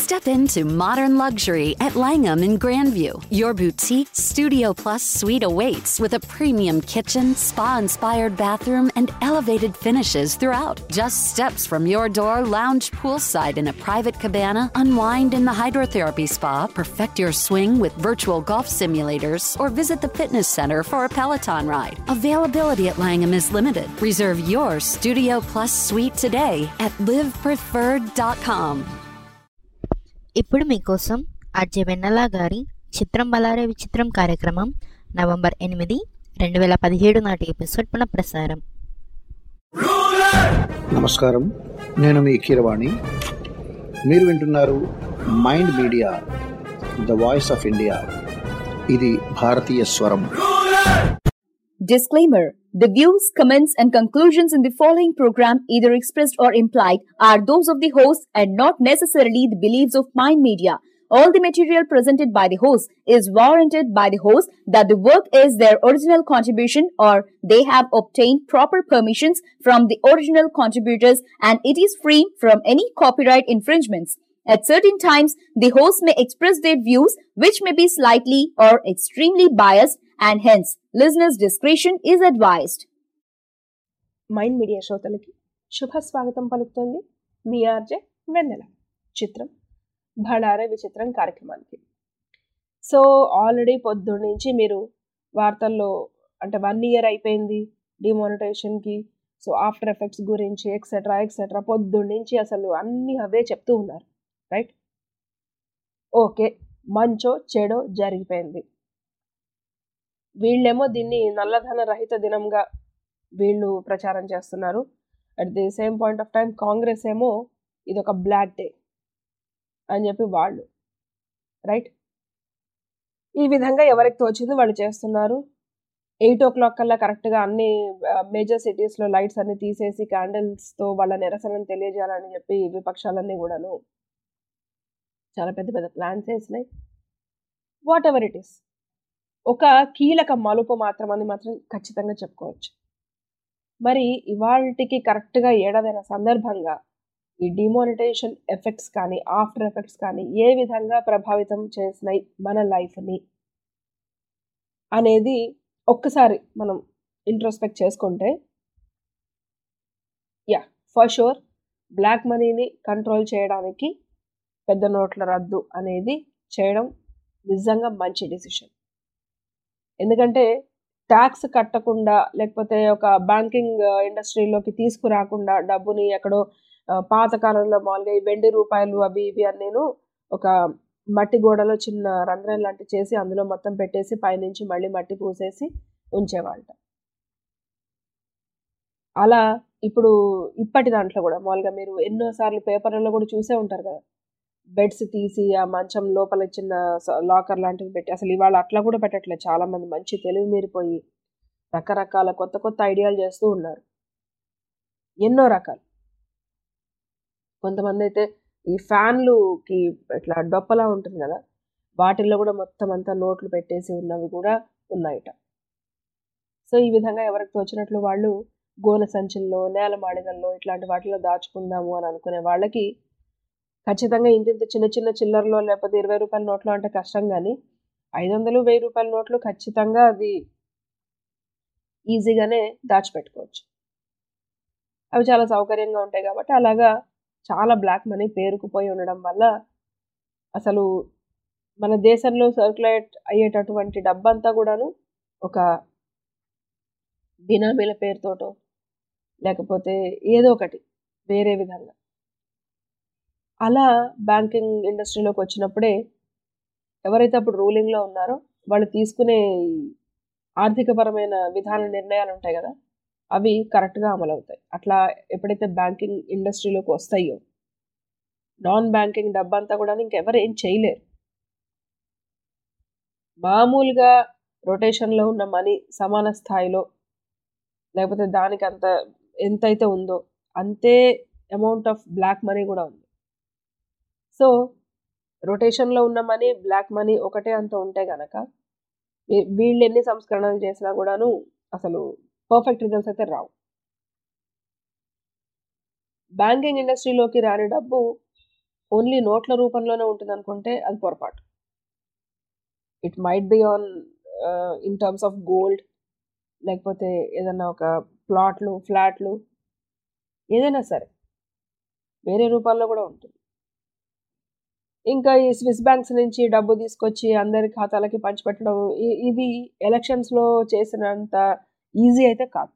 Step into modern luxury at Langham in Grandview. Your boutique Studio Plus suite awaits with a premium kitchen, spa inspired bathroom, and elevated finishes throughout. Just steps from your door, lounge poolside in a private cabana, unwind in the hydrotherapy spa, perfect your swing with virtual golf simulators, or visit the fitness center for a Peloton ride. Availability at Langham is limited. Reserve your Studio Plus suite today at livepreferred.com. ఇప్పుడు మీకోసం అజయ్ వెన్నెల గారి చిత్రం బలారే విచిత్రం కార్యక్రమం November ఎనిమిది రెండు వేల పదిహేడు నాటి ఎపిసోడ్ పునఃప్రసారం నమస్కారం నేను మీ కీరవాణి మీరు వింటున్నారు mind media the voice of India ఇది భారతీయ స్వరం Disclaimer The views, comments, and conclusions in the following program, either expressed or implied, are those of the host and not necessarily the beliefs of Mind Media. All the material presented by the host is warranted by the host that the work is their original contribution or they have obtained proper permissions from the original contributors and it is free from any copyright infringements. At certain times, the host may express their views which may be slightly or extremely biased and hence listeners' discretion is advised. Mind media శ్రోతలకి శుభ స్వాగతం పలుకుతోంది మీ RJ వెన్నెల చిత్రం భడారే విచిత్రం కార్యక్రమానికి so already పొద్దున్న నుంచి మీరు వార్తల్లో అంటే వన్ ఇయర్ అయిపోయింది డిమానిటైజేషన్కి సో ఆఫ్టర్ ఎఫెక్ట్స్ గురించి ఎక్సెట్రా ఎక్సెట్రా పొద్దున్న నుంచి అసలు అన్నీ అవే చెప్తూ ఉన్నారు రైట్ ఓకే మంచో చెడో జరిగిపోయింది వీళ్ళేమో దీన్ని నల్లధన రహిత దినంగా వీళ్ళు ప్రచారం చేస్తున్నారు at the same point of time Congress ఏమో ఇది ఒక బ్లాక్ డే అని చెప్పి వాళ్ళు రైట్ ఈ విధంగా ఎవరికి తోచింది వాళ్ళు చేస్తున్నారు ఎయిట్ ఓ క్లాక్ కల్లా కరెక్ట్గా అన్ని మేజర్ సిటీస్లో లైట్స్ అన్ని తీసేసి క్యాండిల్స్తో వాళ్ళ నిరసనను తెలియజేయాలని చెప్పి విపక్షాలన్నీ కూడాను చాలా పెద్ద పెద్ద ప్లాన్స్ వేసినాయి వాట్ ఎవర్ ఇట్ ఈస్ ఒక కీలక మలుపు మాత్రమని మాత్రం ఖచ్చితంగా చెప్పుకోవచ్చు మరి ఇవాళకి కరెక్ట్గా ఏడాదైన సందర్భంగా ఈ డిమానిటైజేషన్ ఎఫెక్ట్స్ కానీ ఆఫ్టర్ ఎఫెక్ట్స్ కానీ ఏ విధంగా ప్రభావితం చేసినాయి మన లైఫ్ని అనేది ఒక్కసారి మనం ఇంట్రోస్పెక్ట్ చేసుకుంటే యా ఫర్ షూర్ బ్లాక్ మనీని కంట్రోల్ చేయడానికి పెద్ద నోట్ల రద్దు అనేది చేయడం నిజంగా మంచి డిసిషన్ ఎందుకంటే ట్యాక్స్ కట్టకుండా లేకపోతే ఒక బ్యాంకింగ్ ఇండస్ట్రీలోకి తీసుకురాకుండా డబ్బుని ఎక్కడో పాతకాలంలో మామూలుగా ఈ వెండి రూపాయలు అవి ఇవి అని నేను ఒక మట్టి గోడలో చిన్న రంధ్రం లాంటి చేసి అందులో మొత్తం పెట్టేసి పైనుంచి మళ్ళీ మట్టి పూసేసి ఉంచేవాళ్ళ అలా ఇప్పుడు ఇప్పటి దాంట్లో కూడా మామూలుగా మీరు ఎన్నోసార్లు పేపర్లలో కూడా చూసే ఉంటారు కదా బెడ్స్ తీసి ఆ మంచం లోపల చిన్న లాకర్ లాంటివి పెట్టి అసలు ఇవాళ అట్లా కూడా పెట్టట్లేదు చాలా మంది మంచి తెలివి మీరిపోయి రకరకాల కొత్త కొత్త ఐడియాలు చేస్తూ ఉన్నారు ఎన్నో రకాలు కొంతమంది అయితే ఈ ఫ్యాన్లుకి ఇట్లా డొప్పలా ఉంటుంది కదా వాటిల్లో కూడా మొత్తం అంతా నోట్లు పెట్టేసి ఉన్నవి కూడా ఉన్నాయట సో ఈ విధంగా ఎవరికి తోచినట్లు వాళ్ళు గోన సంచుల్లో నేల మాడిగల్లో ఇట్లాంటి వాటిలో దాచుకుందాము అని అనుకునే వాళ్ళకి ఖచ్చితంగా ఇంత ఇంత చిన్న చిన్న చిల్లరలో లేకపోతే ఇరవై రూపాయల నోట్లు అంటే కష్టం కానీ ఐదు వందలు వెయ్యి రూపాయల నోట్లు ఖచ్చితంగా అది ఈజీగానే దాచిపెట్టుకోవచ్చు అవి చాలా సౌకర్యంగా ఉంటాయి కాబట్టి అలాగా చాలా బ్లాక్ మనీ పేరుకుపోయి ఉండడం వల్ల అసలు మన దేశంలో సర్క్యులేట్ అయ్యేటటువంటి డబ్బంతా కూడాను ఒక బినామీల పేరుతోటో లేకపోతే ఏదో ఒకటి వేరే విధంగా అలా బ్యాంకింగ్ ఇండస్ట్రీలోకి వచ్చినప్పుడే ఎవరైతే అప్పుడు రూలింగ్లో ఉన్నారో వాళ్ళు తీసుకునే ఆర్థికపరమైన విధాన నిర్ణయాలు ఉంటాయి కదా అవి కరెక్ట్గా అమలవుతాయి అట్లా ఎప్పుడైతే బ్యాంకింగ్ ఇండస్ట్రీలోకి వస్తాయో నాన్ బ్యాంకింగ్ డబ్బంతా కూడా ఇంకెవరు ఏం చేయలేరు మామూలుగా రొటేషన్లో ఉన్న మనీ సమాన స్థాయిలో లేకపోతే దానికి అంత ఎంతైతే ఉందో అంతే అమౌంట్ ఆఫ్ బ్లాక్ మనీ కూడా ఉంది సో రొటేషన్లో ఉన్న మనీ బ్లాక్ మనీ ఒకటే అంత ఉంటే గనక వీళ్ళు ఎన్ని సంస్కరణలు చేసినా కూడాను అసలు పర్ఫెక్ట్ రిజల్ట్స్ అయితే రావు బ్యాంకింగ్ ఇండస్ట్రీలోకి రాని డబ్బు ఓన్లీ నోట్ల రూపంలోనే ఉంటుంది అనుకుంటే అది పొరపాటు it might be on in terms of gold లేకపోతే ఏదన్నా ఒక ప్లాట్లు ఫ్లాట్లు ఏదైనా సరే వేరే రూపాల్లో కూడా ఉంటుంది ఇంకా ఈ స్విస్ బ్యాంక్స్ నుంచి డబ్బు తీసుకొచ్చి అందరి ఖాతాలకి పంచిపెట్టడం ఇ- ఇది ఎలక్షన్స్లో చేసినంత ఈజీ అయితే కాదు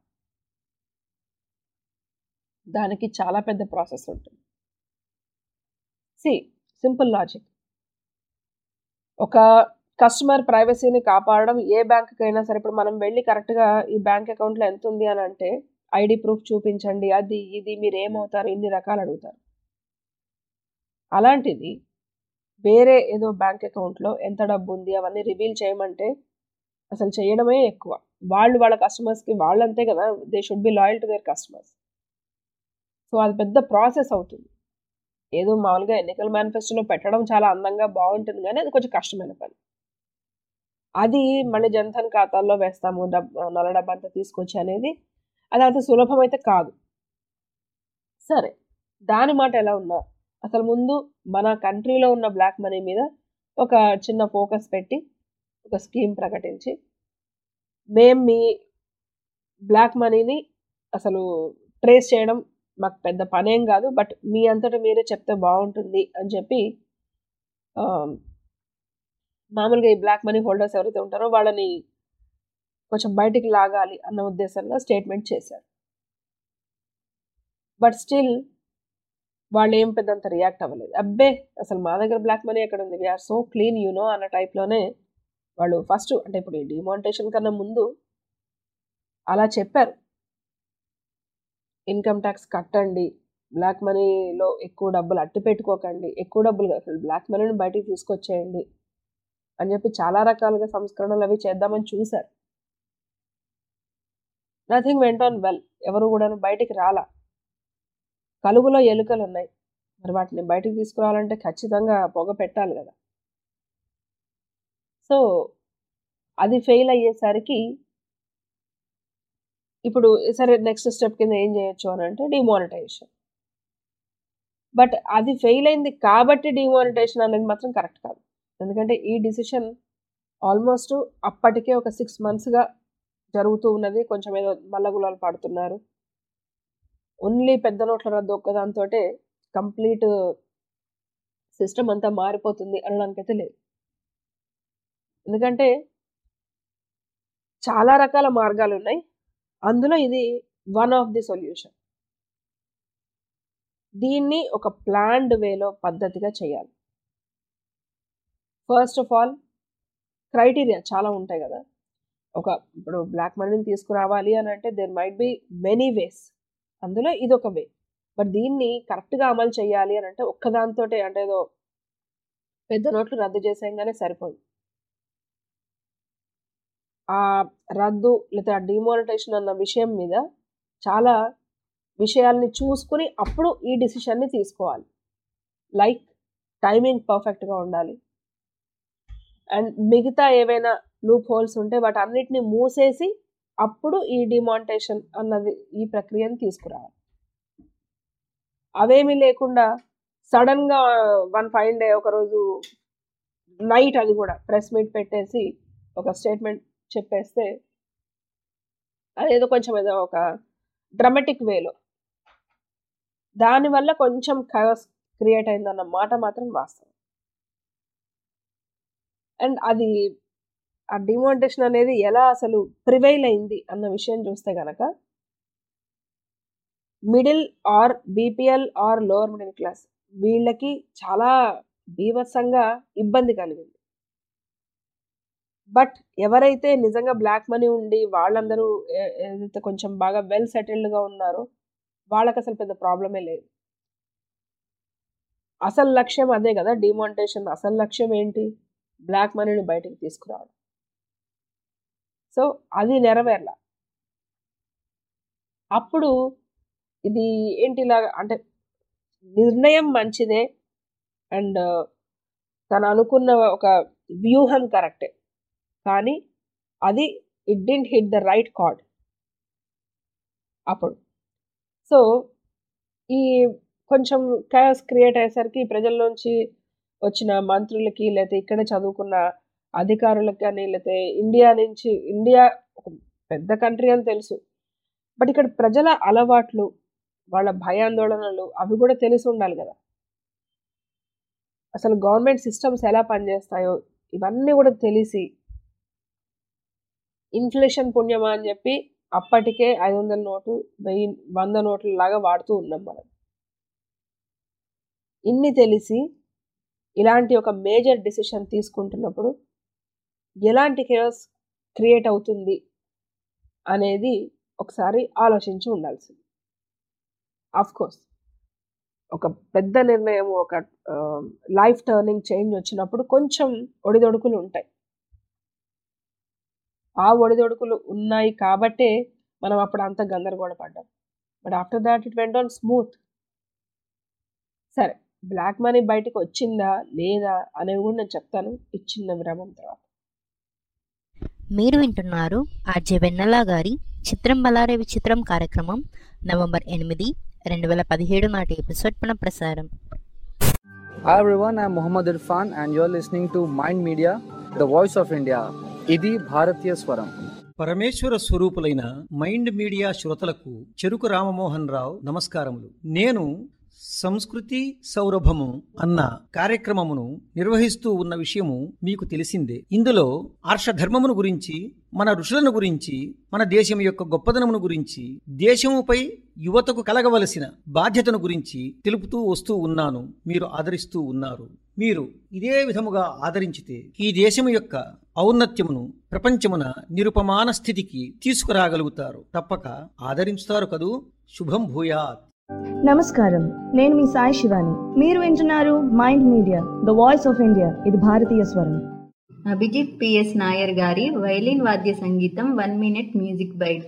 దానికి చాలా పెద్ద ప్రాసెస్ ఉంటుంది సి సింపుల్ లాజిక్ ఒక కస్టమర్ ప్రైవసీని కాపాడడం ఏ బ్యాంక్కి అయినా సరే ఇప్పుడు మనం వెళ్ళి కరెక్ట్గా ఈ బ్యాంక్ అకౌంట్లో ఎంత ఉంది అని అంటే ఐడి ప్రూఫ్ చూపించండి అది ఇది మీరు ఏమవుతారు ఇన్ని రకాలు అడుగుతారు అలాంటిది వేరే ఏదో బ్యాంక్ అకౌంట్లో ఎంత డబ్బు ఉంది అవన్నీ రివీల్ చేయమంటే అసలు చేయడమే ఎక్కువ వాళ్ళు వాళ్ళ కస్టమర్స్కి వాళ్ళంతే కదా they should be loyal to their customers so అది పెద్ద ప్రాసెస్ అవుతుంది ఏదో మామూలుగా ఎన్నికల మేనిఫెస్టోలో పెట్టడం చాలా అందంగా బాగుంటుంది కానీ అది కొంచెం కష్టమైన పని అది మళ్ళీ జన్ధన్ ఖాతాల్లో వేస్తాము డబ్బు నల్ల డబ్బు అంతా తీసుకొచ్చి అనేది అది అంత సులభం అయితే కాదు సరే దాని మాట ఎలా ఉన్నా అసలు ముందు మన కంట్రీలో ఉన్న బ్లాక్ మనీ మీద ఒక చిన్న ఫోకస్ పెట్టి ఒక స్కీమ్ ప్రకటించి మేము మీ బ్లాక్ మనీని అసలు ట్రేస్ చేయడం మాకు పెద్ద పనేం కాదు బట్ మీ అంతటా మీరే చెప్తే బాగుంటుంది అని చెప్పి ఆ, మామూలుగా ఈ బ్లాక్ మనీ హోల్డర్స్ ఎవరైతే ఉంటారో వాళ్ళని కొంచెం బయటికి లాగాలి అన్న ఉద్దేశంలో స్టేట్మెంట్ చేశారు బట్ స్టిల్ వాళ్ళు ఏం పెద్దంత రియాక్ట్ అవ్వలేదు అబ్బే అసలు మా దగ్గర బ్లాక్ మనీ ఎక్కడ ఉంది వీఆర్ సో క్లీన్ యూనో అన్న టైప్లోనే వాళ్ళు ఫస్ట్ అంటే ఇప్పుడు ఈ డిమానిటేషన్ కన్నా ముందు అలా చెప్పారు ఇన్కమ్ ట్యాక్స్ కట్టండి బ్లాక్ మనీలో ఎక్కువ డబ్బులు అట్టి పెట్టుకోకండి ఎక్కువ డబ్బులు కాదు, అసలు బ్లాక్ మనీని బయటికి తీసుకొచ్చేయండి అని చెప్పి చాలా రకాలుగా సంస్కరణలు అవి చేద్దామని చూశారు నథింగ్ వెంట ఆన్ వెల్ ఎవరు కూడా బయటికి రాలా కలుగులో ఎలుకలు ఉన్నాయి మరి వాటిని బయటికి తీసుకురావాలంటే ఖచ్చితంగా పొగ పెట్టాలి కదా సో అది ఫెయిల్ అయ్యేసరికి ఇప్పుడు సరే నెక్స్ట్ స్టెప్ కింద ఏం చేయొచ్చు అని అంటే డిమానిటైజేషన్ బట్ అది ఫెయిల్ అయింది కాబట్టి డిమానిటైజేషన్ అనేది మాత్రం కరెక్ట్ కాదు ఎందుకంటే ఈ డిసిషన్ ఆల్మోస్ట్ అప్పటికే ఒక సిక్స్ మంత్స్గా జరుగుతూ ఉన్నది కొంచెం ఏదో మల్లగులాలు పడుతున్నారు ఓన్లీ పెద్ద నోట్ల రద్దు ఒక్కదాంతో కంప్లీట్ సిస్టమ్ అంతా మారిపోతుంది అనడానికైతే లేదు ఎందుకంటే చాలా రకాల మార్గాలు ఉన్నాయి అందులో ఇది వన్ ఆఫ్ ది సొల్యూషన్ దీన్ని ఒక ప్లాన్డ్ వేలో పద్ధతిగా చేయాలి ఫస్ట్ ఆఫ్ ఆల్ క్రైటీరియా చాలా ఉంటాయి కదా ఒక ఇప్పుడు బ్లాక్ మనీని తీసుకురావాలి అని అంటే there might be many ways అందులో ఇది ఒక వే బట్ దీన్ని కరెక్ట్గా అమలు చేయాలి అని అంటే ఒక్కదాంతో అంటే ఏదో పెద్ద నోట్లు రద్దు చేసేయంగానే సరిపోదు ఆ రద్దు లేదా డిమానిటేషన్ అన్న విషయం మీద చాలా విషయాల్ని చూసుకుని అప్పుడు ఈ డిసిషన్ని తీసుకోవాలి లైక్ టైమింగ్ పర్ఫెక్ట్గా ఉండాలి అండ్ మిగతా ఏవైనా లూప్ హోల్స్ ఉంటే వాటి అన్నిటిని మూసేసి అప్పుడు ఈ డిమానిటేషన్ అన్నది ఈ ప్రక్రియను తీసుకురావాలి అవేమీ లేకుండా సడన్గా వన్ ఫైవ్ డే ఒకరోజు నైట్ అది కూడా ప్రెస్ మీట్ పెట్టేసి ఒక స్టేట్మెంట్ చెప్పేస్తే అదేదో కొంచెం ఏదో ఒక డ్రమాటిక్ వేలో దానివల్ల కొంచెం కయోస్ క్రియేట్ అయిందన్న మాట మాత్రం వాస్తవం అండ్ అది ఆ డిమానిటేషన్ అనేది ఎలా అసలు ప్రివైల్ అయింది అన్న విషయం చూస్తే గనక middle or BPL or lower middle class వీళ్ళకి చాలా బీభత్సంగా ఇబ్బంది కలిగింది బట్ ఎవరైతే నిజంగా బ్లాక్ మనీ ఉండి వాళ్ళందరూ ఏ- ఏదైతే కొంచెం బాగా వెల్ సెటిల్డ్గా ఉన్నారో వాళ్ళకి అసలు పెద్ద ప్రాబ్లమే లేదు అసలు లక్ష్యం అదే కదా డిమానిటేషన్ అసలు లక్ష్యం ఏంటి బ్లాక్ మనీని బయటికి తీసుకురావడం సో అది నెరవేరల అప్పుడు ఇది ఏంటి ఇలాగా అంటే నిర్ణయం మంచిదే అండ్ తను అనుకున్న ఒక వ్యూహం కరెక్టే కానీ అది it didn't hit the right chord అప్పుడు సో ఈ కొంచెం క్యాస్ క్రియేట్ అయ్యేసరికి ప్రజల్లోంచి వచ్చిన మంత్రులకి లేకపోతే ఇక్కడ చదువుకున్న అధికారులకు కానీ లేకపోతే ఇండియా నుంచి ఇండియా ఒక పెద్ద కంట్రీ అని తెలుసు బట్ ఇక్కడ ప్రజల అలవాట్లు వాళ్ళ భయాందోళనలు అవి కూడా తెలిసి ఉండాలి కదా అసలు గవర్నమెంట్ సిస్టమ్స్ ఎలా పనిచేస్తాయో ఇవన్నీ కూడా తెలిసి ఇన్ఫ్లేషన్ పుణ్యమా అని చెప్పి అప్పటికే ఐదు వందల నోటు వెయ్యి వంద నోట్ల లాగా వాడుతూ ఉన్నాం మనం ఇన్ని తెలిసి ఇలాంటి ఒక మేజర్ డిసిషన్ తీసుకుంటున్నప్పుడు ఎలాంటి కేస్ క్రియేట్ అవుతుంది అనేది ఒకసారి ఆలోచించి ఉండాల్సింది ఆఫ్ కోర్స్ ఒక పెద్ద నిర్ణయం ఒక లైఫ్ టర్నింగ్ చేంజ్ వచ్చినప్పుడు కొంచెం ఒడిదొడుకులు ఉంటాయి ఆ ఒడిదొడుకులు ఉన్నాయి కాబట్టే మనం అప్పుడు అంత గందరగోళపడ్డాం but after that it went on smooth సరే బ్లాక్ మనీ బయటకు వచ్చిందా లేదా అనేవి కూడా నేను చెప్తాను ఈ చిన్న విరామం తర్వాత మీరు వింటున్నారు ఆర్జే వెన్నెల గారి చిత్రం బలారే విచిత్రం కార్యక్రమం నవంబర్ ఎనిమిది రెండు వేల పదిహేడు నాటి ఎపిసోడ్ పునఃప్రసారం Hi everyone, I'm Muhammad Irfan and you're listening to Mind Media, the voice of India. ఇది భారతీయ స్వరం పరమేశ్వర స్వరూపులైన మైండ్ మీడియా శ్రోతలకు చెరుకు రామమోహన్ రావు నమస్కారములు నేను సంస్కృతి సౌరభము అన్న కార్యక్రమమును నిర్వహిస్తూ ఉన్న విషయము మీకు తెలిసిందే ఇందులో ఆర్షధర్మమును గురించి మన ఋషులను గురించి మన దేశం యొక్క గొప్పదనమును గురించి దేశముపై యువతకు కలగవలసిన బాధ్యతను గురించి తెలుపుతూ వస్తూ ఉన్నాను మీరు ఆదరిస్తూ ఉన్నారు మీరు ఇదే విధముగా ఆదరించితే ఈ దేశము యొక్క ఔన్నత్యమును ప్రపంచమున నిరుపమాన స్థితికి తీసుకురాగలుగుతారు తప్పక ఆదరించుతారు కదూ శుభం భూయాత్ నమస్కారం నేను మీ సాయి శివాని మీరు వింటున్నారు mind media the voice of India ఇది భారతీయ స్వరం అభిజిత్ పిఎస్ నాయర్ గారి వైలిన్ వాద్య సంగీతం one minute music bite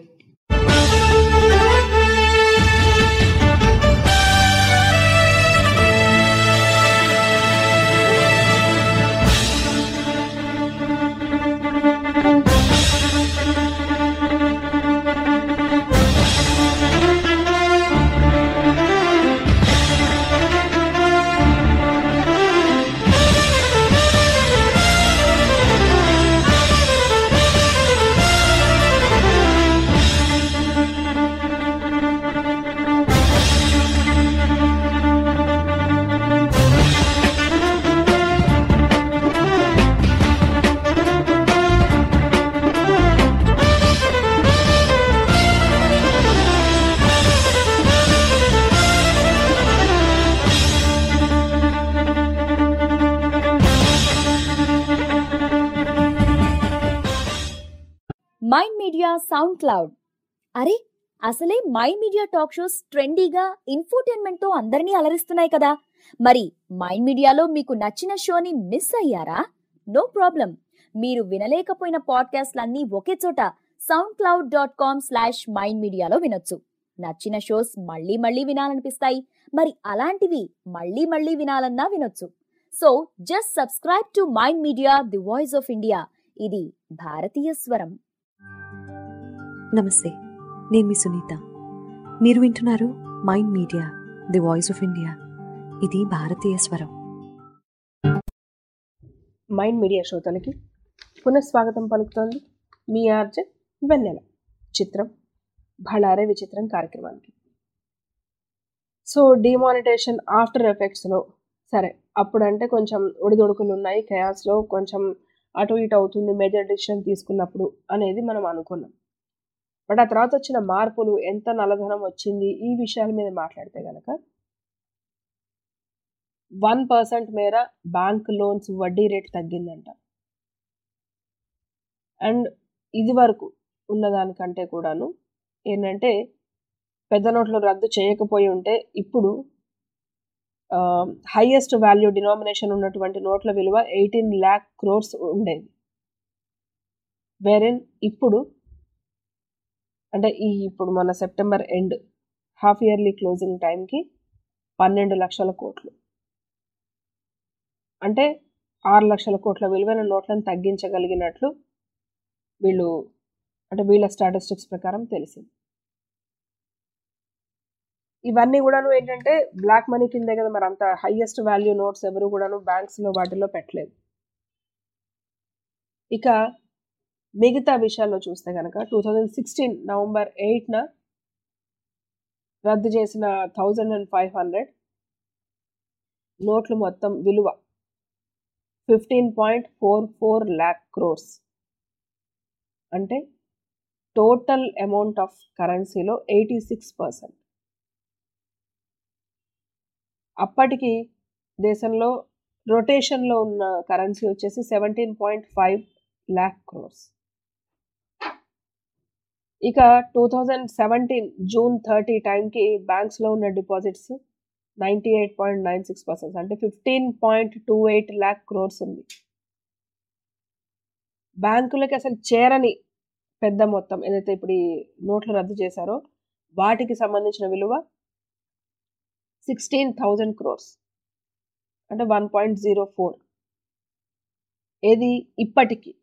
Mind Media SoundCloud అరే అసలే మైండ్ మీడియా టాక్ షోస్ ట్రెండీగా ఇన్ఫోటైన్మెంట్ తో అందరినీ అలరిస్తున్నాయి కదా మరి మైండ్ మీడియాలో మీకు నచ్చిన షోని మిస్ అయ్యారా నో ప్రాబ్లం మీరు వినలేకపోయిన పాడ్కాస్ట్లన్నీ ఒకే చోట SoundCloud dot com slash Mind మీడియాలో వినొచ్చు నచ్చిన షోస్ మళ్ళీ మళ్ళీ వినాలనిపిస్తాయి మరి అలాంటివి మళ్ళీ మళ్ళీ వినాలన్నా వినొచ్చు so just subscribe to Mind Media the voice of India ఇది భారతీయ స్వరం నమస్తే నేను మీ సునీత మీరు వింటున్నారు mind Media the voice of India ఇది భారతీయ స్వరం మైండ్ మీడియా శ్రోతలకి పునఃస్వాగతం పలుకుతోంది మీ ఆర్జే వెన్నెల చిత్రం భళారే విచిత్రం కార్యక్రమానికి సో డిమానిటేషన్ ఆఫ్టర్ ఎఫెక్ట్స్లో సరే అప్పుడంటే కొంచెం ఒడిదొడుకులు ఉన్నాయి కయాస్లో కొంచెం అటు ఇటు అవుతుంది మేజర్ డిసిషన్ తీసుకున్నప్పుడు అనేది మనం అనుకున్నాం బట్ ఆ తర్వాత వచ్చిన మార్పులు ఎంత నల్లధనం వచ్చింది ఈ విషయాల మీద మాట్లాడితే కనుక వన్ పర్సెంట్ మేర బ్యాంక్ లోన్స్ వడ్డీ రేట్ తగ్గిందంట అండ్ ఇది వరకు ఉన్నదానికంటే కూడాను ఏంటంటే పెద్ద నోట్లు రద్దు చేయకపోయి ఉంటే ఇప్పుడు హైయెస్ట్ వాల్యూ డినామినేషన్ ఉన్నటువంటి నోట్ల విలువ ఎయిటీన్ ల్యాక్ క్రోర్స్ ఉండేది వేరెన్ ఇప్పుడు అంటే ఈ ఇప్పుడు మన September end half yearly closing టైంకి పన్నెండు లక్షల కోట్లు అంటే ఆరు లక్షల కోట్ల విలువైన నోట్లను తగ్గించగలిగినట్లు వీళ్ళు అంటే వీళ్ళ స్టాటిస్టిక్స్ ప్రకారం తెలిసింది ఇవన్నీ కూడాను ఏంటంటే బ్లాక్ మనీ కిందే కదా మరి అంత హైయెస్ట్ వాల్యూ నోట్స్ ఎవరు కూడాను బ్యాంక్స్లో వాటిల్లో పెట్టలేదు ఇక మిగతా విషయాల్లో చూస్తే కనుక టూ థౌజండ్ సిక్స్టీన్ నవంబర్ ఎయిట్న రద్దు చేసిన థౌజండ్ అండ్ ఫైవ్ హండ్రెడ్ నోట్లు మొత్తం విలువ fifteen point four four lakh crores అంటే టోటల్ అమౌంట్ ఆఫ్ కరెన్సీలో ఎయిటీ సిక్స్ పర్సెంట్ అప్పటికి దేశంలో రొటేషన్లో ఉన్న కరెన్సీ వచ్చేసి seventeen point five lakh crores ఇక two thousand seventeen June thirty టైంకి బ్యాంక్స్లో ఉన్న deposits ninety eight point nine six percent అంటే fifteen point two eight lakh crores ఉంది బ్యాంకులకి అసలు చేరని పెద్ద మొత్తం ఏదైతే ఇప్పుడు ఈ నోట్లు రద్దు చేశారో వాటికి సంబంధించిన విలువ సిక్స్టీన్ థౌజండ్ క్రోర్స్ అంటే వన్ పాయింట్ జీరో ఫోర్ ఏది ఇప్పటికి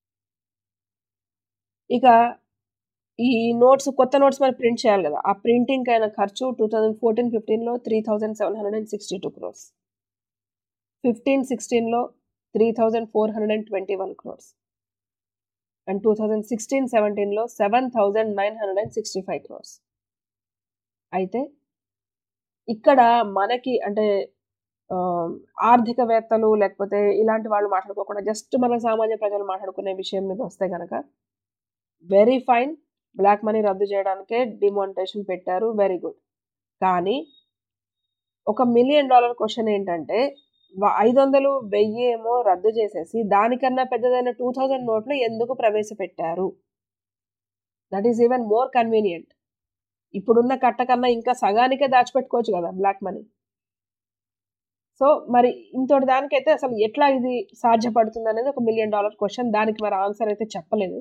ఇక ఈ నోట్స్ కొత్త నోట్స్ మరి ప్రింట్ చేయాలి కదా ఆ ప్రింటింగ్ అయిన ఖర్చు టూ థౌజండ్ ఫోర్టీన్ ఫిఫ్టీన్లో three thousand seven hundred and sixty two crores fifteen సిక్స్టీన్లో three thousand four hundred and twenty one crores and two thousand sixteen సెవెంటీన్లో seven thousand nine hundred and sixty five crores అయితే ఇక్కడ మనకి అంటే ఆర్థికవేత్తలు లేకపోతే ఇలాంటి వాళ్ళు మాట్లాడుకోకుండా జస్ట్ మన సామాన్య ప్రజలు మాట్లాడుకునే విషయం మీద వస్తే కనుక వెరీ ఫైన్ బ్లాక్ మనీ రద్దు చేయడానికే డిమానిటేషన్ పెట్టారు వెరీ గుడ్ కానీ ఒక మిలియన్ డాలర్ క్వశ్చన్ ఏంటంటే ఐదు వందలు వెయ్యి ఏమో రద్దు చేసేసి దానికన్నా పెద్దదైన టూ థౌజండ్ నోట్లు ఎందుకు ప్రవేశపెట్టారు that is even more convenient ఇప్పుడున్న కట్ట కన్నా ఇంకా సగానికే దాచిపెట్టుకోవచ్చు కదా బ్లాక్ మనీ సో మరి ఇంతటి దానికైతే అసలు ఎట్లా ఇది సాధ్యపడుతుంది అనేది ఒక మిలియన్ డాలర్ క్వశ్చన్ దానికి మరి ఆన్సర్ అయితే చెప్పలేదు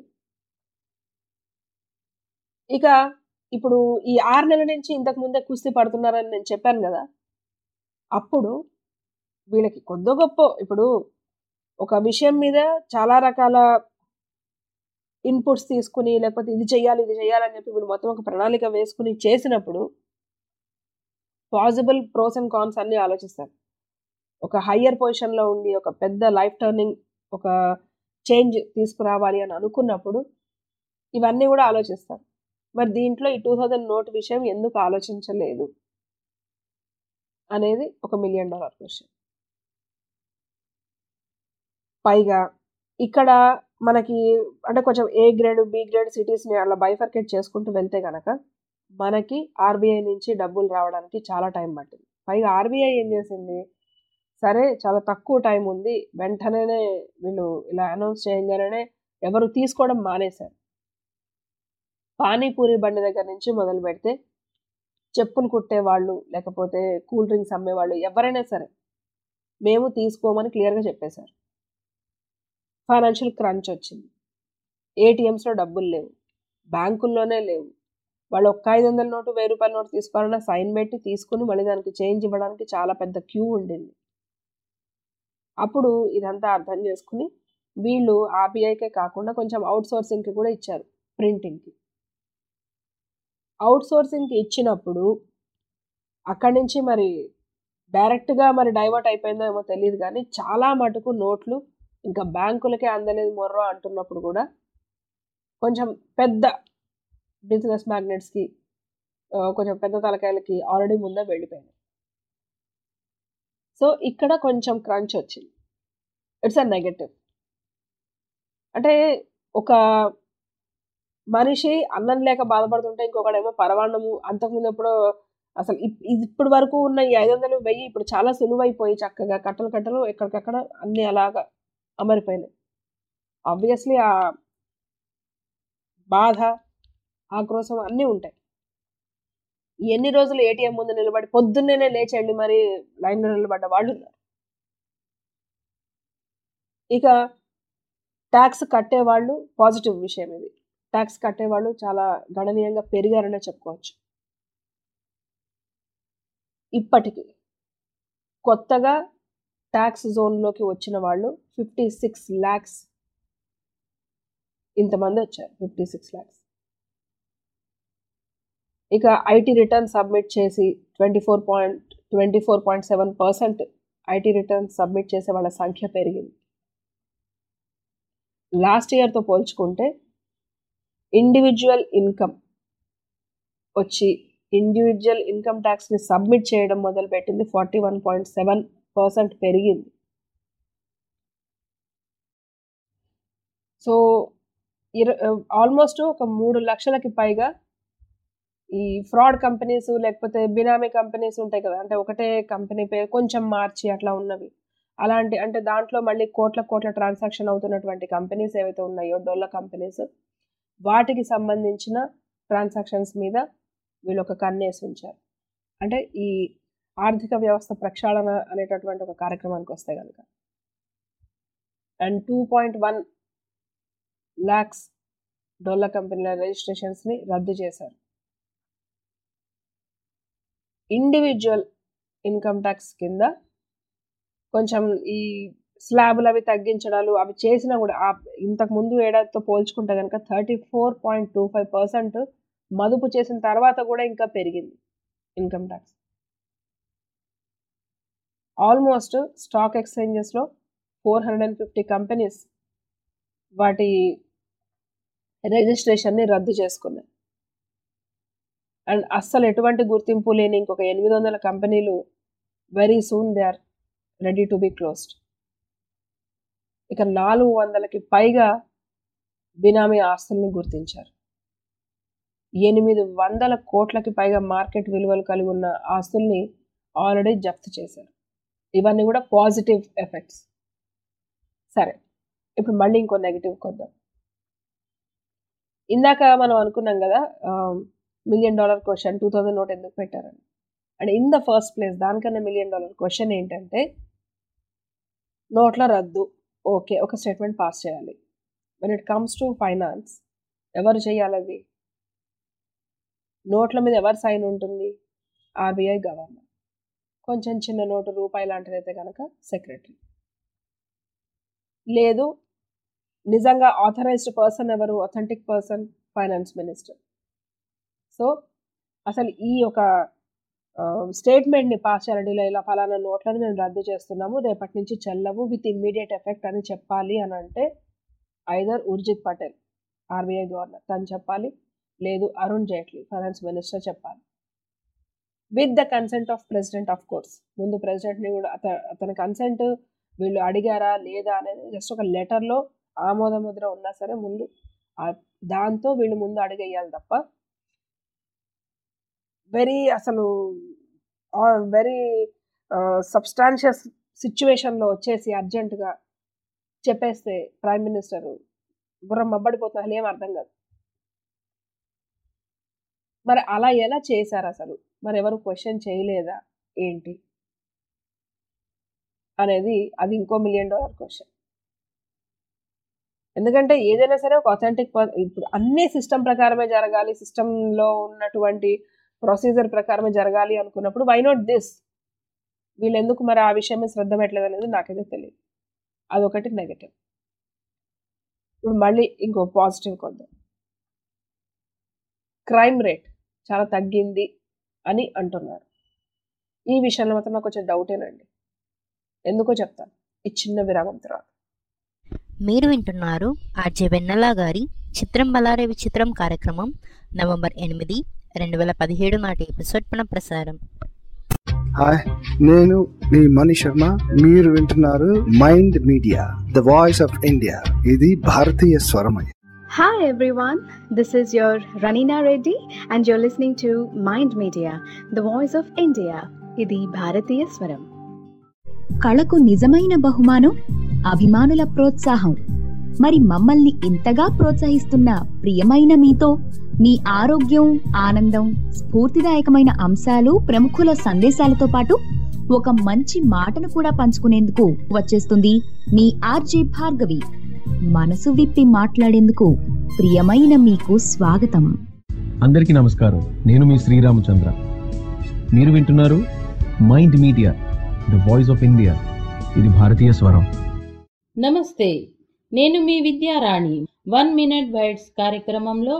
ఇక ఇప్పుడు ఈ ఆరు నెలల నుంచి ఇంతకు ముందే కుస్తీ పడుతున్నారని నేను చెప్పాను కదా అప్పుడు వీళ్ళకి కొద్ది గొప్ప ఇప్పుడు ఒక విషయం మీద చాలా రకాల ఇన్పుట్స్ తీసుకుని లేకపోతే ఇది చెయ్యాలి ఇది చేయాలని చెప్పి వీడు మొత్తం ఒక ప్రణాళిక వేసుకుని చేసినప్పుడు పాసిబుల్ ప్రోస్ అండ్ కాన్స్ అన్ని ఆలోచిస్తారు ఒక హయ్యర్ పొజిషన్లో ఉండి ఒక పెద్ద లైఫ్ టర్నింగ్ ఒక చేంజ్ తీసుకురావాలి అని అనుకున్నప్పుడు ఇవన్నీ కూడా ఆలోచిస్తారు మరి దీంట్లో ఈ టూ థౌజండ్ నోట్ విషయం ఎందుకు ఆలోచించలేదు అనేది ఒక మిలియన్ డాలర్ క్వశ్చన్ పైగా ఇక్కడ మనకి అంటే కొంచెం ఏ గ్రేడ్ బి గ్రేడ్ సిటీస్ని అలా బైఫర్కేట్ చేసుకుంటూ వెళ్తే కనుక మనకి ఆర్బీఐ నుంచి డబ్బులు రావడానికి చాలా టైం పట్టింది పైగా ఆర్బీఐ ఏం చేసింది సరే చాలా తక్కువ టైం ఉంది వెంటనే వీళ్ళు ఇలా అనౌన్స్ చేయగానే ఎవరు తీసుకోవడం మానేశారు పానీపూరి బండి దగ్గర నుంచి మొదలు పెడితే చెప్పులు కుట్టేవాళ్ళు లేకపోతే కూల్ డ్రింక్స్ అమ్మేవాళ్ళు ఎవరైనా సరే మేము తీసుకోమని క్లియర్గా చెప్పేశారు ఫైనాన్షియల్ క్రంచ్ వచ్చింది ఏటీఎంస్లో డబ్బులు లేవు బ్యాంకుల్లోనే లేవు వాళ్ళు ఒక్క ఐదు వందల నోటు వెయ్యి రూపాయల నోటు తీసుకోవాలన్నా సైన్ పెట్టి తీసుకుని మళ్ళీ దానికి చేంజ్ ఇవ్వడానికి చాలా పెద్ద క్యూ ఉండింది అప్పుడు ఇదంతా అర్థం చేసుకుని వీళ్ళు ఆర్బీఐకే కాకుండా కొంచెం అవుట్ సోర్సింగ్కి కూడా ఇచ్చారు ప్రింటింగ్కి అవుట్ సోర్సింగ్కి ఇచ్చినప్పుడు అక్కడి నుంచి మరి డైరెక్ట్గా మరి డైవర్ట్ అయిపోయిందో ఏమో తెలియదు కానీ చాలా మటుకు నోట్లు ఇంకా బ్యాంకులకే అందలేదు మొర్రో అంటున్నప్పుడు కూడా కొంచెం పెద్ద బిజినెస్ మ్యాగ్నెట్స్కి కొంచెం పెద్ద తలకాయలకి ఆల్రెడీ ముందే వెళ్ళిపోయినాయి సో ఇక్కడ కొంచెం క్రంచ్ వచ్చింది ఇట్స్ అ నెగటివ్ అంటే ఒక మనిషి అన్నం లేక బాధపడుతుంటే ఇంకొకడేమో పరవాన్నము అంతకుముందు ఎప్పుడో అసలు ఇప్పటి వరకు ఉన్న ఈ ఐదు వందలు వెయ్యి ఇప్పుడు చాలా సులువైపోయి చక్కగా కట్టలు కట్టలు ఎక్కడికక్కడ అన్ని అలాగా అమరిపోయినాయి ఆబ్వియస్లీ ఆ బాధ ఆక్రోశం అన్నీ ఉంటాయి ఎన్ని రోజులు ఏటీఎం ముందు నిలబడి పొద్దున్నే లేచి వెళ్ళి మరి లైన్లో నిలబడ్డ వాళ్ళు ఉన్నారు ఇక ట్యాక్స్ కట్టేవాళ్ళు పాజిటివ్ విషయం ఇది ట్యాక్స్ కట్టేవాళ్ళు చాలా గణనీయంగా పెరిగారనే చెప్పుకోవచ్చు ఇప్పటికి కొత్తగా ట్యాక్స్ జోన్లోకి వచ్చిన వాళ్ళు ఫిఫ్టీ సిక్స్ ల్యాక్స్ ఇంతమంది వచ్చారు ఫిఫ్టీ సిక్స్ ల్యాక్స్ ఇక ఐటీ రిటర్న్ సబ్మిట్ చేసి twenty four point twenty four point seven percent IT return submit చేసే వాళ్ళ సంఖ్య పెరిగింది లాస్ట్ ఇయర్తో పోల్చుకుంటే ఇండివిజువల్ ఇన్కమ్ వచ్చి ఇండివిజువల్ ఇన్కమ్ ట్యాక్స్ని సబ్మిట్ చేయడం మొదలుపెట్టింది forty one point seven percent పెరిగింది సో ఇర ఆల్మోస్ట్ ఒక మూడు లక్షలకి పైగా ఈ ఫ్రాడ్ కంపెనీస్ లేకపోతే బినామీ కంపెనీస్ ఉంటాయి కదా అంటే ఒకటే కంపెనీ పేరు కొంచెం మార్చి అట్లా ఉన్నవి అలాంటి అంటే దాంట్లో మళ్ళీ కోట్ల కోట్ల ట్రాన్సాక్షన్ అవుతున్నటువంటి కంపెనీస్ ఏవైతే ఉన్నాయో డొల్ల కంపెనీస్ వాటికి సంబంధించిన ట్రాన్సాక్షన్స్ మీద వీళ్ళు ఒక కన్నేసి ఉంచారు అంటే ఈ ఆర్థిక వ్యవస్థ ప్రక్షాళన అనేటటువంటి ఒక కార్యక్రమానికి వస్తే కనుక and two point one lakhs డొల్ల కంపెనీల రిజిస్ట్రేషన్స్ని రద్దు చేశారు ఇండివిజువల్ ఇన్కమ్ ట్యాక్స్ కింద కొంచెం ఈ స్లాబులు అవి తగ్గించడాలు అవి చేసినా కూడా ఆ ఇంతకు ముందు ఏడాదితో పోల్చుకుంటే కనుక thirty four point two five percent మదుపు చేసిన తర్వాత కూడా ఇంకా పెరిగింది ఇన్కమ్ ట్యాక్స్ ఆల్మోస్ట్ స్టాక్ ఎక్స్చేంజెస్లో four hundred and fifty companies వాటి రిజిస్ట్రేషన్ని రద్దు చేసుకున్నాయి అండ్ అస్సలు ఎటువంటి గుర్తింపు లేని ఇంకొక ఎనిమిది వందల కంపెనీలు very soon they are ready to be closed ఇక నాలుగు వందలకి పైగా బినామీ ఆస్తుల్ని గుర్తించారు ఎనిమిది వందల కోట్లకి పైగా మార్కెట్ విలువలు కలిగి ఉన్న ఆస్తుల్ని ఆల్రెడీ జప్తు చేశారు ఇవన్నీ కూడా పాజిటివ్ ఎఫెక్ట్స్ సరే ఇప్పుడు మళ్ళీ ఇంకో నెగిటివ్ కొద్దాం ఇందాక మనం అనుకున్నాం కదా million dollar question two thousand note ఎందుకు పెట్టారని and in the first place దానికన్నా మిలియన్ డాలర్ క్వశ్చన్ ఏంటంటే నోట్ల రద్దు ఓకే ఒక స్టేట్మెంట్ పాస్ చేయాలి when it comes to finance ఎవరు చేయాలి అది నోట్ల మీద ఎవరు సైన్ ఉంటుంది ఆర్బీఐ గవర్నర్ కొంచెం చిన్న నోటు రూపాయి లాంటిదైతే కనుక సెక్రటరీ లేదు నిజంగా ఆథరైజ్డ్ పర్సన్ ఎవరు authentic person finance minister so అసలు ఈ యొక్క స్టేట్మెంట్ని పాస్ చేయాలండి ఇలా ఇలా ఫలానా నోట్లను మేము రద్దు చేస్తున్నాము రేపటి నుంచి చెల్లవు విత్ ఇమ్మీడియట్ ఎఫెక్ట్ అని చెప్పాలి అని అంటే either Urjit Patel RBI governor తను చెప్పాలి లేదు అరుణ్ జైట్లీ ఫైనాన్స్ మినిస్టర్ చెప్పాలి with the consent of president of course ముందు ప్రెసిడెంట్ని కూడా అత అతని కన్సెంట్ వీళ్ళు అడిగారా లేదా అనేది జస్ట్ ఒక లెటర్లో ఆమోద ముద్ర ఉన్నా సరే ముందు దాంతో వీళ్ళు ముందు అడిగేయాలి తప్ప వెరీ అసలు వెరీ సబ్స్టాన్షియస్ సిచ్యువేషన్లో వచ్చేసి అర్జెంటుగా చెప్పేస్తే ప్రైమ్ మినిస్టర్ బుర్ర మబ్బడిపోతుంది అసలు ఏం అర్థం కాదు మరి అలా ఎలా చేశారు అసలు మరి ఎవరు క్వశ్చన్ చేయలేదా ఏంటి అనేది అది ఇంకో మిలియన్ డాలర్ క్వశ్చన్ ఎందుకంటే ఏదైనా సరే ఒక అథెంటిక్ ఇప్పుడు అన్ని సిస్టమ్ ప్రకారమే జరగాలి సిస్టంలో ఉన్నటువంటి ప్రొసీజర్ ప్రకారమే జరగాలి అనుకున్నప్పుడు వై నాట్ దిస్ వీళ్ళు ఎందుకు మరి ఆ విషయమే శ్రద్ధ పెట్టలేదు అనేది నాకైతే తెలియదు అదొకటి నెగటివ్ ఇప్పుడు మళ్ళీ ఇంకో పాజిటివ్ కొద్దాం క్రైమ్ రేట్ చాలా తగ్గింది అని అంటున్నారు ఈ విషయంలో మాత్రం నాకు కొంచెం డౌటేనండి ఎందుకో చెప్తాను ఈ చిన్న విరామం తర్వాత మీరు వింటున్నారు ఆర్జే వెన్నెల గారి చిత్రం బలారే విచిత్రం కార్యక్రమం నవంబర్ ఎనిమిది రెండు వేల పదిహేడు నాటి ఎపిసోడ్ పునఃప్రసారం హాయ్ నేను మీ మణి శర్మ మీరు వింటున్నారు mind media the voice of India ఇది భారతీయ స్వరమయ Hi everyone, this is your Ranina Reddy and you're listening to Mind Media, the voice of India. ఇది భారతీయ స్వరం కళకు నిజమైన బహుమానం అభిమానుల ప్రోత్సాహం మరి మమ్మల్ని ఇంతగా ప్రోత్సహిస్తున్న ప్రియమైన మీతో మీ ఆరోగ్యం ఆనందం స్ఫూర్తిదాయకమైన అంశాలు ప్రముఖుల సందేశాలతో పాటు ఒక మంచి మాటను కూడా పంచుకునేందుకు వచ్చేస్తుంది మీ ఆర్జే భార్గవి మనసు విప్పి మాట్లాడేందుకు ప్రియమైన మీకు స్వాగతం అందరికీ నమస్కారం నేను మీ శ్రీరామచంద్ర మీరు వింటున్నారు mind media the voice of India ఇది భారతీయ స్వరం నమస్తే నేను మీ విద్యారాణి వన్ మినిట్ బైట్స్ కార్యక్రమంలో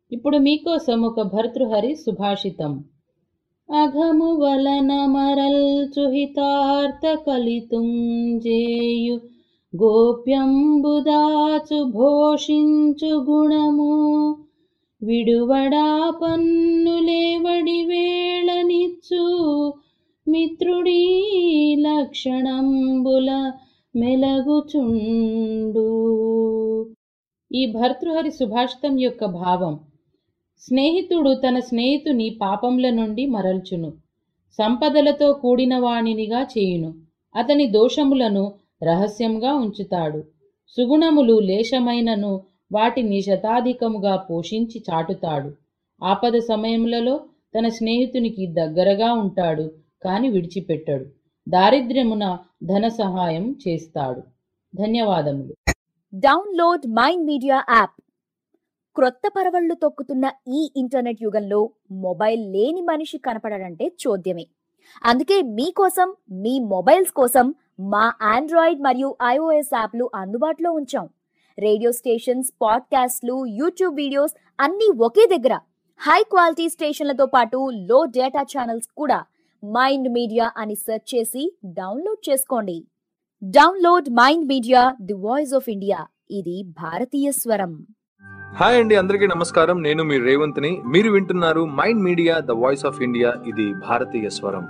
ఇప్పుడు మీకోసం ఒక భర్తృహరి సుభాషితం అఘము వలన మరల్చుహితార్థ కలితుంజేయు గోప్యంబుదాచు భోషించు గుణము విడువడా పన్నులేవడి వేళనిచ్చు మిత్రుడీ లక్షణంబుల మెలగుచుండు ఈ భర్తృహరి సుభాషితం యొక్క భావం స్నేహితుడు తన స్నేహితుని పాపంల నుండి మరల్చును సంపదలతో కూడిన వాణినిగా చేయును అతని దోషములను రహస్యంగా ఉంచుతాడు సుగుణములు లేశమైనను వాటిని శతాధికముగా పోషించి చాటుతాడు ఆపద సమయములలో తన స్నేహితునికి దగ్గరగా ఉంటాడు కాని విడిచిపెట్టడు దారిద్ర్యమున ధన సహాయం చేస్తాడు ధన్యవాదములు డౌన్లోడ్ మైండ్ మీడియా యాప్ క్రొత్త పరవళ్లు తొక్కుతున్న ఈ ఇంటర్నెట్ యుగంలో మొబైల్ లేని మనిషి కనపడడంటే చోద్యమే అందుకే మీకోసం మీ మొబైల్స్ కోసం మా ఆండ్రాయిడ్ మరియు ఐఓఎస్ యాప్లు అందుబాటులో ఉంచాం రేడియో స్టేషన్స్ పాడ్కాస్ట్లు యూట్యూబ్ వీడియోస్ అన్నీ ఒకే దగ్గర హై క్వాలిటీ స్టేషన్లతో పాటు లో డేటా ఛానల్స్ కూడా మైండ్ మీడియా అని సెర్చ్ చేసి డౌన్లోడ్ చేసుకోండి download Mind Media the voice of India ఇది భారతీయ స్వరం హాయ్ అండి అందరికీ నమస్కారం నేను మీ రేవంత్ని మీరు వింటున్నారు mind media the voice of India ఇది భారతీయ స్వరం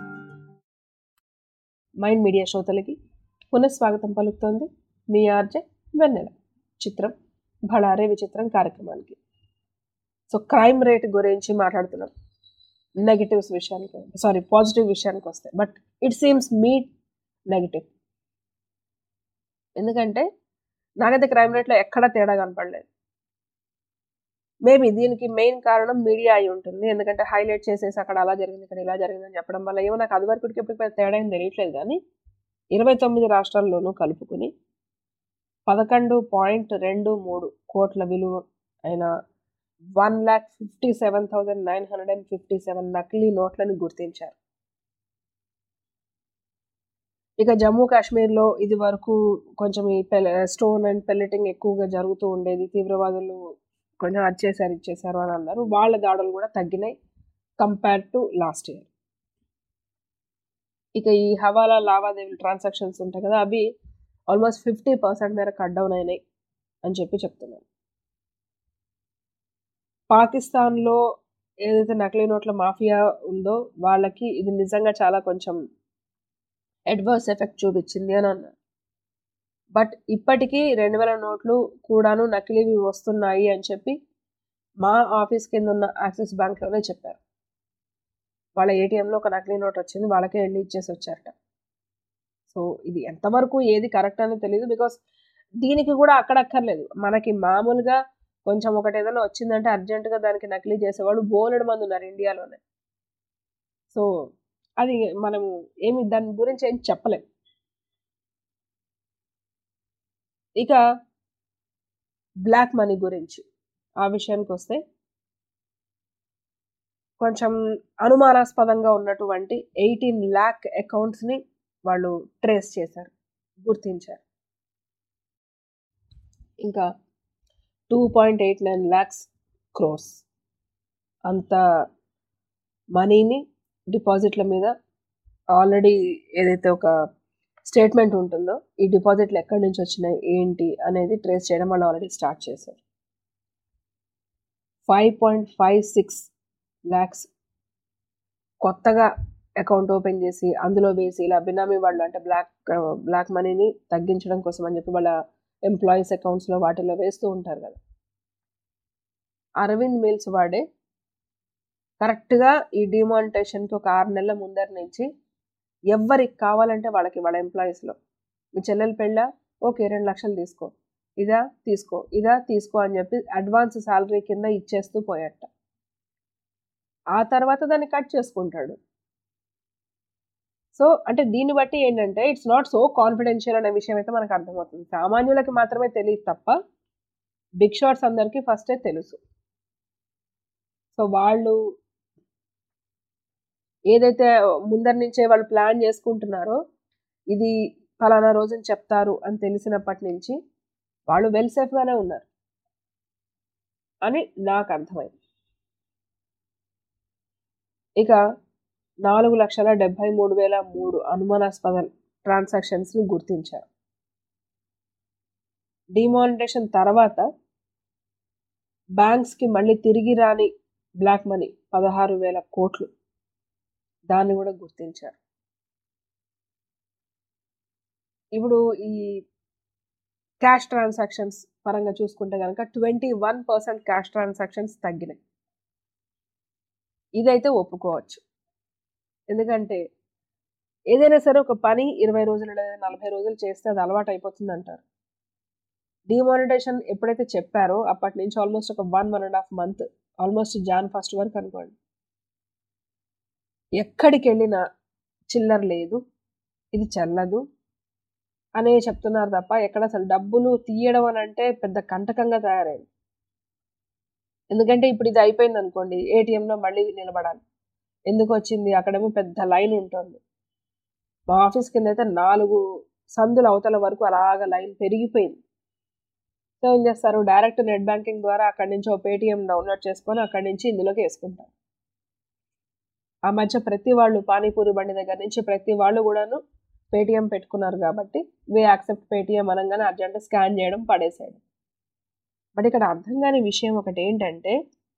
మైండ్ మీడియా శ్రోతలకి పునఃస్వాగతం పలుకుతోంది మీ ఆర్జే వెన్నెల చిత్రం భళారే విచిత్రం కార్యక్రమానికి సో క్రైమ్ రేట్ గురించి మాట్లాడుతున్నాం నెగిటివ్స్ విషయానికి సారీ పాజిటివ్ విషయానికి వస్తే but it seems me negative ఎందుకంటే నాకైతే క్రైమ్ రేట్లో ఎక్కడ తేడా కనపడలేదు మేబీ దీనికి మెయిన్ కారణం మీడియా అయి ఉంటుంది ఎందుకంటే హైలైట్ చేసేసి అక్కడ అలా జరిగింది ఇక్కడ ఇలా జరిగిందని చెప్పడం వల్ల ఏమో నాకు అది వరకు ఎప్పుడు తేడా ఏం తెలియట్లేదు కానీ ఇరవై తొమ్మిది రాష్ట్రాల్లోనూ కలుపుకుని పదకొండు పాయింట్ రెండు మూడు కోట్ల విలువ అయిన one lakh fifty seven thousand nine hundred and fifty seven నకిలీ నోట్లను గుర్తించారు ఇక జమ్మూ కాశ్మీర్లో ఇది వరకు కొంచెం ఈ పెల్ స్టోన్ అండ్ పెల్లెటింగ్ ఎక్కువగా జరుగుతూ ఉండేది తీవ్రవాదులు కొంచెం వచ్చేసారు ఇచ్చేసారు అని అన్నారు వాళ్ళ దాడులు కూడా తగ్గినాయి కంపేర్ టు లాస్ట్ ఇయర్ ఇక ఈ హవాలా లావాదేవీలు ట్రాన్సాక్షన్స్ ఉంటాయి కదా అవి ఆల్మోస్ట్ ఫిఫ్టీ పర్సెంట్ మేర కట్ డౌన్ అయినాయి అని చెప్పి చెప్తున్నాను పాకిస్తాన్లో ఏదైతే నకిలీ నోట్ల మాఫియా ఉందో వాళ్ళకి ఇది నిజంగా చాలా కొంచెం అడ్వర్స్ ఎఫెక్ట్ చూపించింది అని అన్నారు బట్ ఇప్పటికీ రెండు వేల నోట్లు కూడాను నకిలీవి వస్తున్నాయి అని చెప్పి మా ఆఫీస్ కింద ఉన్న యాక్సిస్ బ్యాంక్లోనే చెప్పారు వాళ్ళ ఏటీఎంలో ఒక నకిలీ నోట్ వచ్చింది వాళ్ళకే వెళ్ళి ఇచ్చేసి వచ్చారట సో ఇది ఎంతవరకు ఏది కరెక్ట్ అని తెలియదు బికాస్ దీనికి కూడా అక్కడక్కర్లేదు మనకి మామూలుగా కొంచెం ఒకటి ఏదైనా వచ్చిందంటే అర్జెంటుగా దానికి నకిలీ చేసేవాడు బోలెడు మంది ఉన్నారు ఇండియాలోనే సో అది మనము ఏమి దాని గురించి ఏం చెప్పలేం ఇక బ్లాక్ మనీ గురించి ఆ విషయానికి వస్తే కొంచెం అనుమానాస్పదంగా ఉన్నటువంటి ఎయిటీన్ ల్యాక్ అకౌంట్స్ని వాళ్ళు ట్రేస్ చేశారు గుర్తించారు ఇంకా two point eight nine lakhs crores అంత మనీని డిపాజిట్ల మీద ఆల్రెడీ ఏదైతే ఒక స్టేట్మెంట్ ఉంటుందో ఈ డిపాజిట్లు ఎక్కడి నుంచి వచ్చినాయి ఏంటి అనేది ట్రేస్ చేయడం వాళ్ళు ఆల్రెడీ స్టార్ట్ చేశారు five point five six lakhs కొత్తగా అకౌంట్ ఓపెన్ చేసి అందులో వేసి ఇలా బినామీ వాళ్ళు అంటే బ్లాక్ బ్లాక్ మనీని తగ్గించడం కోసం అని చెప్పి వాళ్ళ ఎంప్లాయీస్ అకౌంట్స్లో వాటిలో వేస్తూ ఉంటారు కదా అరవింద్ మిల్స్ వాడే కరెక్ట్గా ఈ డిమానిటేషన్కి ఒక ఆరు నెలల ముందర నుంచి ఎవరికి కావాలంటే వాళ్ళకి వాళ్ళ ఎంప్లాయీస్లో మీ చెల్లెలు పెళ్ళ ఓకే రెండు లక్షలు తీసుకో ఇదా తీసుకో ఇదా తీసుకో అని చెప్పి అడ్వాన్స్ శాలరీ కింద ఇచ్చేస్తూ పోయట ఆ తర్వాత దాన్ని కట్ చేసుకుంటాడు సో అంటే దీన్ని బట్టి ఏంటంటే ఇట్స్ నాట్ సో కాన్ఫిడెన్షియల్ అనే విషయం అయితే మనకు అర్థమవుతుంది సామాన్యులకి మాత్రమే తెలియదు తప్ప బిగ్ షాట్స్ అందరికీ ఫస్టే తెలుసు సో వాళ్ళు ఏదైతే ముందర నుంచే వాళ్ళు ప్లాన్ చేసుకుంటున్నారో ఇది ఫలానా రోజుని చెప్తారు అని తెలిసినప్పటి నుంచి వాళ్ళు వెల్ సేఫ్గానే ఉన్నారు అని నాకు అర్థమైంది ఇక నాలుగు లక్షల డెబ్బై మూడు వేల మూడు అనుమానాస్పద ట్రాన్సాక్షన్స్ని గుర్తించారు డిమానిటేషన్ తర్వాత బ్యాంక్స్కి మళ్ళీ తిరిగి రాని బ్లాక్ మనీ పదహారు వేల కోట్లు దాన్ని కూడా గుర్తించారు ఇప్పుడు ఈ క్యాష్ ట్రాన్సాక్షన్స్ పరంగా చూసుకుంటే కనుక twenty one percent cash transactions తగ్గినాయి ఇదైతే ఒప్పుకోవచ్చు ఎందుకంటే ఏదైనా సరే ఒక పని ఇరవై రోజులు లేదా నలభై రోజులు చేస్తే అది అలవాటు అయిపోతుంది అంటారు డిమానిటేషన్ ఎప్పుడైతే చెప్పారో అప్పటి నుంచి ఆల్మోస్ట్ ఒక one one and half month almost Jan first వరకు అనుకోండి ఎక్కడికి వెళ్ళినా చిల్లర లేదు ఇది చెల్లదు అనే చెప్తున్నారు తప్ప ఎక్కడ అసలు డబ్బులు తీయడం అని అంటే పెద్ద కంటకంగా తయారైంది ఎందుకంటే ఇప్పుడు ఇది అయిపోయింది అనుకోండి ఏటీఎంలో మళ్ళీ నిలబడాలి ఎందుకు వచ్చింది అక్కడేమో పెద్ద లైన్ ఉంటుంది మా ఆఫీస్ కింద అయితే నాలుగు సందుల అవతల వరకు అలాగ లైన్ పెరిగిపోయింది సో ఏం చేస్తారు డైరెక్ట్ నెట్ బ్యాంకింగ్ ద్వారా అక్కడి నుంచి ఒక పేటిఎం డౌన్లోడ్ చేసుకొని అక్కడి నుంచి ఇందులోకి వేసుకుంటారు ఆ మధ్య ప్రతి వాళ్ళు పానీపూరి బండి దగ్గర నుంచి ప్రతి వాళ్ళు కూడాను పేటిఎం పెట్టుకున్నారు కాబట్టి వే యాక్సెప్ట్ పేటిఎం అనగానే అర్జెంట్ స్కాన్ చేయడం పడేసేయడం బట్ ఇక్కడ అర్థం కాని విషయం ఒకటి ఏంటంటే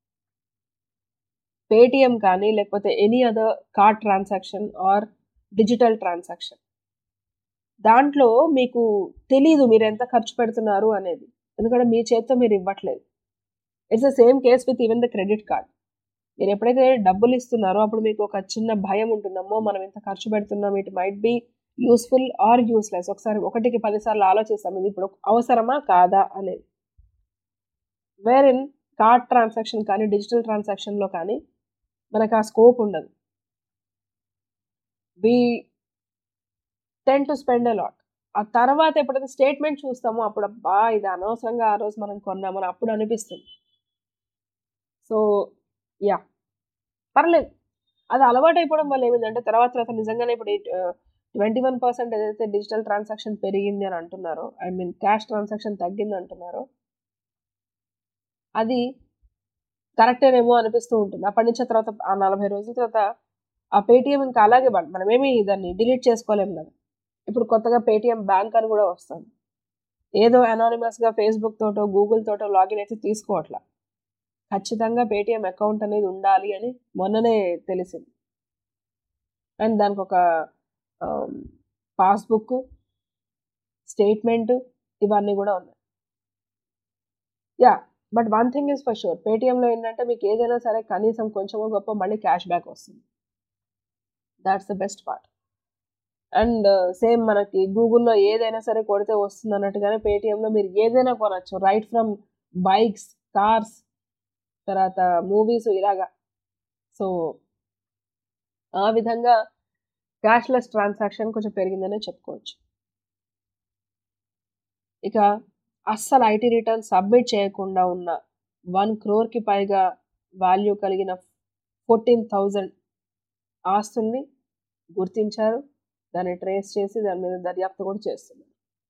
పేటిఎం కానీ లేకపోతే any other card transaction or digital transaction దాంట్లో మీకు తెలీదు మీరు ఎంత ఖర్చు పెడుతున్నారు అనేది ఎందుకంటే మీ చేతితో మీరు ఇవ్వట్లేదు it's the same case with even the credit card మీరు ఎప్పుడైతే డబ్బులు ఇస్తున్నారో అప్పుడు మీకు ఒక చిన్న భయం ఉంటుందమ్మో మనం ఎంత ఖర్చు పెడుతున్నాం it might be useful or useless ఒకసారి ఒకటికి పదిసార్లు ఆలోచిస్తాం ఇది ఇప్పుడు అవసరమా కాదా అనేది వేర్ ఇన్ కార్డ్ ట్రాన్సాక్షన్ కానీ డిజిటల్ ట్రాన్సాక్షన్లో కానీ మనకు ఆ స్కోప్ ఉండదు we tend to spend a lot ఆ తర్వాత ఎప్పుడైతే స్టేట్మెంట్ చూస్తామో అప్పుడు అబ్బా ఇది అనవసరంగా ఆ రోజు మనం కొన్నామని అప్పుడు అనిపిస్తుంది సో యా పర్లేదు అది అలవాటు అయిపోవడం వల్ల ఏమిందంటే తర్వాత తర్వాత నిజంగానే ఇప్పుడు ట్వంటీ వన్ పర్సెంట్ ఏదైతే డిజిటల్ ట్రాన్సాక్షన్ పెరిగింది అని అంటున్నారో ఐ మీన్ క్యాష్ ట్రాన్సాక్షన్ తగ్గింది అంటున్నారో అది కరెక్టేనేమో అనిపిస్తూ ఉంటుంది అప్పటి నుంచి తర్వాత ఆ నలభై రోజుల తర్వాత ఆ పేటిఎం ఇంకా అలాగే మనమేమి దాన్ని డిలీట్ చేసుకోలేము కదా ఇప్పుడు కొత్తగా పేటిఎం బ్యాంక్ అని కూడా వస్తుంది ఏదో అనానిమస్గా ఫేస్బుక్ తోటో గూగుల్ తోటో లాగిన్ అయితే తీసుకోవట్లా ఖచ్చితంగా పేటిఎం అకౌంట్ అనేది ఉండాలి అని మొన్ననే తెలిసింది అండ్ దానికి ఒక పాస్బుక్ స్టేట్మెంట్ ఇవన్నీ కూడా ఉన్నాయి yeah but one thing is for sure పేటిఎంలో ఏంటంటే మీకు ఏదైనా సరే కనీసం కొంచెమో గొప్ప మళ్ళీ క్యాష్ బ్యాక్ వస్తుంది that's the best part and same మనకి గూగుల్లో ఏదైనా సరే కొడితే వస్తుంది అన్నట్టుగానే పేటిఎంలో మీరు ఏదైనా కొనచ్చు రైట్ ఫ్రమ్ బైక్స్ కార్స్ తర్వాత మూవీస్ ఇలాగా సో ఆ విధంగా క్యాష్లెస్ ట్రాన్సాక్షన్ కొంచెం పెరిగిందనే చెప్పుకోవచ్చు ఇక అస్సలు ఐటీ రిటర్న్ సబ్మిట్ చేయకుండా ఉన్న వన్ క్రోర్కి పైగా వాల్యూ కలిగిన ఫోర్టీన్ థౌజండ్ ఆస్తుల్ని గుర్తించారు దాన్ని ట్రేస్ చేసి దాని మీద దర్యాప్తు కూడా చేస్తున్నారు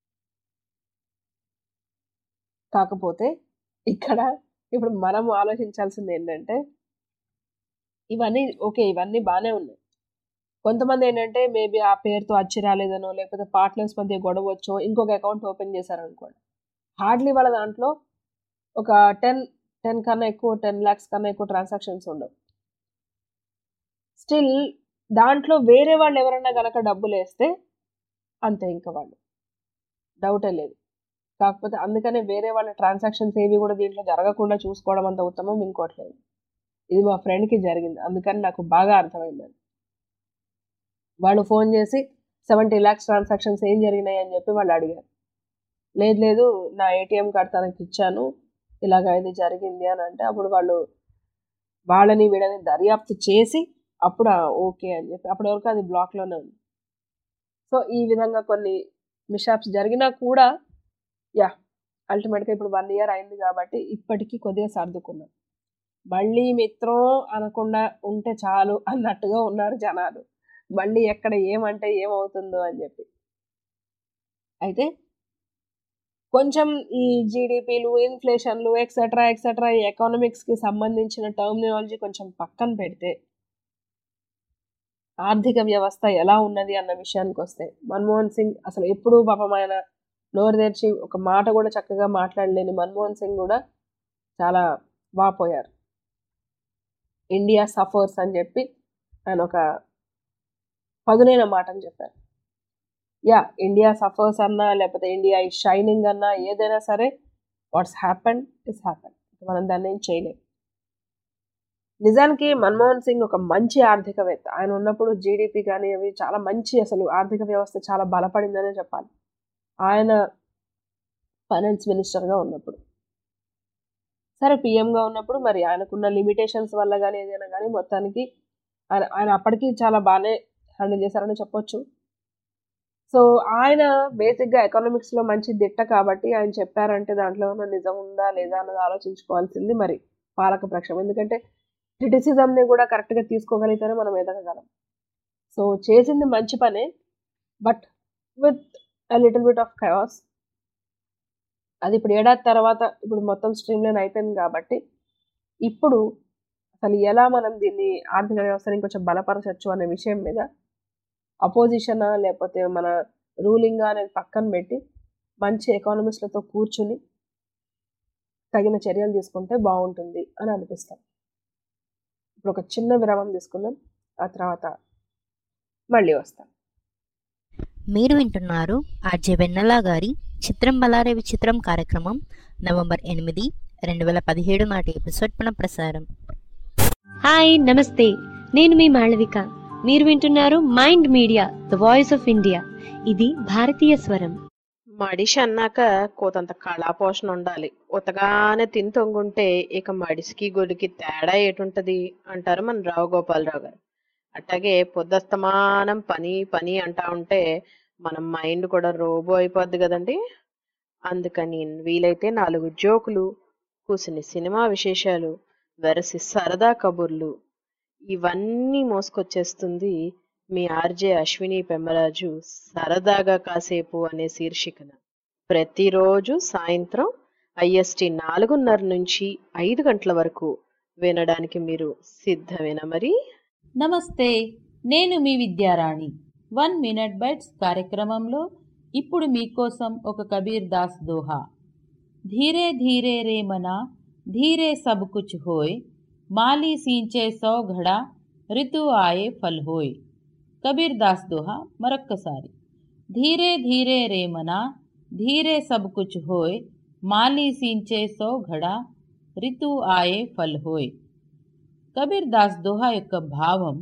కాకపోతే ఇక్కడ ఇప్పుడు మనం ఆలోచించాల్సింది ఏంటంటే ఇవన్నీ ఓకే ఇవన్నీ బాగానే ఉన్నాయి కొంతమంది ఏంటంటే మేబీ ఆ పేరుతో అచ్చి రాలేదనో లేకపోతే పార్ట్నర్స్ మధ్య గొడవ వచ్చో ఇంకొక అకౌంట్ ఓపెన్ చేశారనుకోండి హార్డ్లీ వాళ్ళ దాంట్లో ఒక టెన్ టెన్ కన్నా ఎక్కువ టెన్ ల్యాక్స్ కన్నా ఎక్కువ ట్రాన్సాక్షన్స్ ఉండవు స్టిల్ దాంట్లో వేరే వాళ్ళు ఎవరైనా కనుక డబ్బులు వేస్తే అంతే ఇంకా వాళ్ళు డౌటే లేదు కాకపోతే అందుకనే వేరే వాళ్ళ ట్రాన్సాక్షన్స్ ఏవి కూడా దీంట్లో జరగకుండా చూసుకోవడం అంత ఉత్తమం ఇంకోట్లేదు ఇది మా ఫ్రెండ్కి జరిగింది అందుకని నాకు బాగా అర్థమైంది వాళ్ళు ఫోన్ చేసి సెవెంటీ ల్యాక్స్ ట్రాన్సాక్షన్స్ ఏం జరిగినాయి అని చెప్పి వాళ్ళు అడిగారు లేదు లేదు నా ఏటీఎం కార్డ్ తనకి ఇచ్చాను ఇలాగ ఇది జరిగింది అని అంటే అప్పుడు వాళ్ళు వాళ్ళని వీళ్ళని దర్యాప్తు చేసి అప్పుడు ఓకే అని చెప్పి అప్పటి వరకు అది బ్లాక్లోనే ఉంది సో ఈ విధంగా కొన్ని మిషాప్స్ జరిగినా కూడా యా అల్టిమేట్గా ఇప్పుడు వన్ ఇయర్ అయింది కాబట్టి ఇప్పటికీ కొద్దిగా సర్దుకున్నాం మళ్ళీ మిత్రం అనకుండా ఉంటే చాలు అన్నట్టుగా ఉన్నారు జనాలు మళ్ళీ ఎక్కడ ఏమంటే ఏమవుతుందో అని చెప్పి అయితే కొంచెం ఈ జీడిపిలు ఇన్ఫ్లేషన్లు ఎక్సెట్రా ఎక్సెట్రా ఈ ఎకానమిక్స్కి సంబంధించిన టర్మినాలజీ కొంచెం పక్కన పెడితే ఆర్థిక వ్యవస్థ ఎలా ఉన్నది అన్న విషయానికి వస్తే మన్మోహన్ సింగ్ అసలు ఎప్పుడూ పాపం ఆయన నోరు తెరిచి ఒక మాట కూడా చక్కగా మాట్లాడలేని మన్మోహన్ సింగ్ కూడా చాలా వాపోయారు ఇండియా సఫర్స్ అని చెప్పి ఆయన ఒక పదునైన మాట అని చెప్పారు యా ఇండియా సఫర్స్ అన్నా లేకపోతే ఇండియా ఈ షైనింగ్ అన్నా ఏదైనా సరే వాట్స్ హ్యాపెన్ ఇస్ హ్యాపెన్ మనం దాన్ని ఏం చేయలేం నిజానికి మన్మోహన్ సింగ్ ఒక మంచి ఆర్థికవేత్త ఆయన ఉన్నప్పుడు జీడిపి కానీ అవి చాలా మంచి అసలు ఆర్థిక వ్యవస్థ చాలా బలపడిందనే చెప్పాలి ఆయన ఫైనాన్స్ మినిస్టర్గా ఉన్నప్పుడు సరే పిఎంగా ఉన్నప్పుడు మరి ఆయనకున్న లిమిటేషన్స్ వల్ల కానీ ఏదైనా కానీ మొత్తానికి ఆయన ఆయన అప్పటికి చాలా బాగానే హ్యాండిల్ చేశారని చెప్పొచ్చు సో ఆయన బేసిక్గా ఎకనామిక్స్లో మంచి దిట్ట కాబట్టి ఆయన చెప్పారంటే దాంట్లో ఉన్న నిజం ఉందా లేదా అన్నది ఆలోచించుకోవాల్సింది మరి పాలక పక్షం ఎందుకంటే క్రిటిసిజంని కూడా కరెక్ట్గా తీసుకోగలిగితేనే మనం ఎదగగలం సో చేసింది మంచి పనే but with a little bit of chaos అది ఇప్పుడు ఏడాది తర్వాత ఇప్పుడు మొత్తం స్ట్రీమ్ లైన్ అయిపోయింది కాబట్టి ఇప్పుడు అసలు ఎలా మనం దీన్ని ఆర్థిక వ్యవస్థని ఇంకొంచెం బలపరచచ్చు అనే విషయం మీద అపోజిషన్ లేకపోతే మన రూలింగ్ అనేది పక్కన పెట్టి మంచి ఎకానమిస్ట్లతో కూర్చుని తగిన చర్యలు తీసుకుంటే బాగుంటుంది అని అనిపిస్తాం ఇప్పుడు ఒక చిన్న విరామం తీసుకుందాం ఆ తర్వాత మళ్ళీ వస్తాం మీరు వింటున్నారు ఆర్జే వెన్నెల గారి చిత్రం బలారే విచిత్రం కార్యక్రమం నవంబర్ ఎనిమిది రెండు వేల పదిహేడు నాటి ఎపిసోడ్ పునఃప్రసారం హాయ్ నమస్తే నేను మీ మాళవిక మీరు వింటున్నారు mind media the voice of India ఇది భారతీయ స్వరం మడిషి అన్నాక కోతంత కళాపోషణ ఉండాలి ఉతగానే తిని తొంగుంటే ఇక మడిసికి గొడికి తేడా ఏటుంటది అంటారు మన రావు గోపాలరావు గారు అట్లాగే పొద్దస్తమానం పని పని అంటా ఉంటే మన మైండ్ కూడా రోబో అయిపోద్ది కదండి అందుకని వీలైతే నాలుగు జోకులు కూసిని సినిమా విశేషాలు వెరసి సరదా కబుర్లు ఇవన్నీ మోసుకొచ్చేస్తుంది మీ ఆర్జే అశ్విని పెమ్మరాజు సరదాగా కాసేపు అనే శీర్షికన ప్రతిరోజు సాయంత్రం ఐఎస్టి నాలుగున్నర నుంచి ఐదు గంటల వరకు వినడానికి మీరు సిద్ధమేనా మరి నమస్తే నేను మీ విద్యారాణి వన్ మినిట్ బైట్స్ కార్యక్రమంలో ఇప్పుడు మీకోసం ఒక కబీర్ దాస్ దోహా ధీరే ధీరే రే మనా ధీరే సబ్ కుచ్ హోయ్ మాలి సీంచే సౌ ఘడా రితు ఆయే ఫల్ హోయ్ కబీర్ దాస్ దోహా మరొక్కసారి ధీరే ధీరే రే మనా ధీరే సబ్ కుచ్ హోయ్ మాలి సీంచే సో ఘడా రితు ఆయే ఫల్ హోయ్ కబీర్ దాస్ దోహా యొక్క భావం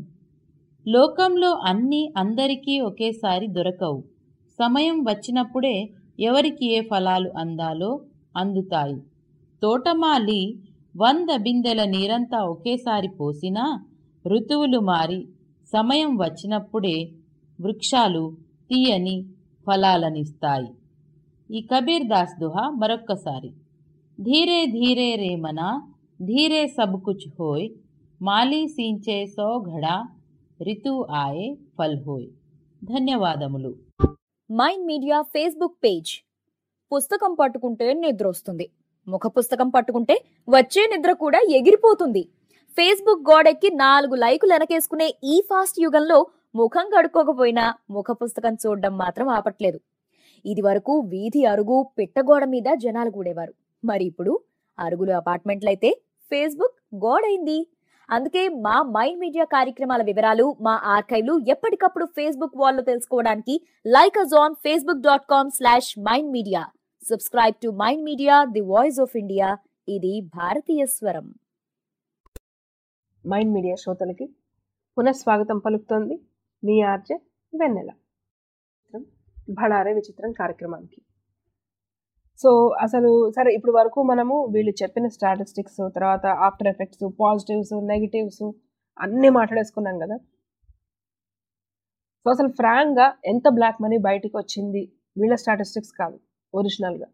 లోకంలో అన్నీ అందరికీ ఒకేసారి దొరకవు సమయం వచ్చినప్పుడే ఎవరికి ఏ ఫలాలు అందాలో అందుతాయి తోటమాలి వంద బిందెల నీరంతా ఒకేసారి పోసినా ఋతువులు మారి సమయం వచ్చినప్పుడే వృక్షాలు తీయని ఫలాలనిస్తాయి ఈ కబీర్ దాస్ దుహా మరొక్కసారి ధీరే ధీరే రే మనా ధీరే సబ్ కుచ్ హోయ్ మాలి సీంచే సో ఘడా రితు ఆయే ఫల్ హోయ్ ధన్యవాదములు మైండ్ మీడియా ఫేస్బుక్ పేజ్ పుస్తకం పట్టుకుంటే నిద్ర వస్తుంది ముఖ పుస్తకం పట్టుకుంటే వచ్చే నిద్ర కూడా ఎగిరిపోతుంది ఫేస్బుక్ గోడెక్కి నాలుగు లైకులు వెనకేసుకునే ఈ ఫాస్ట్ యుగంలో ముఖం కడుక్కోకపోయినా ముఖ పుస్తకం చూడడం మాత్రం ఆపట్లేదు ఇది వరకు వీధి అరుగు పిట్టగోడ మీద జనాలు కూడేవారు మరి ఇప్పుడు అరుగులు అపార్ట్మెంట్లయితే ఫేస్బుక్ గోడైంది అందుకే మా మైండ్ మీడియా కార్యక్రమాల వివరాలు మా ఆర్కైవ్లు ఎప్పటికప్పుడు ఫేస్బుక్ వాల్లో తెలుసుకోవడానికి like us on Facebook dot com slash Mind Media subscribe to Mind Media the voice of India ఇది భారతీయ స్వరం మైండ్ మీడియా శ్రోతలకి పునఃస్వాగతం పలుకుతోంది మీ ఆర్జే వెన్నెల భడారే విచిత్రం కార్యక్రమానికి సో అసలు సరే ఇప్పుడు వరకు మనము వీళ్ళు చెప్పిన స్టాటిస్టిక్స్ తర్వాత ఆఫ్టర్ ఎఫెక్ట్స్ పాజిటివ్స్ నెగిటివ్స్ అన్నీ మాట్లాడేసుకున్నాం కదా సో అసలు ఫ్రాంక్గా ఎంత బ్లాక్ మనీ బయటికి వచ్చింది వీళ్ళ స్టాటిస్టిక్స్ కాదు ఒరిజినల్గా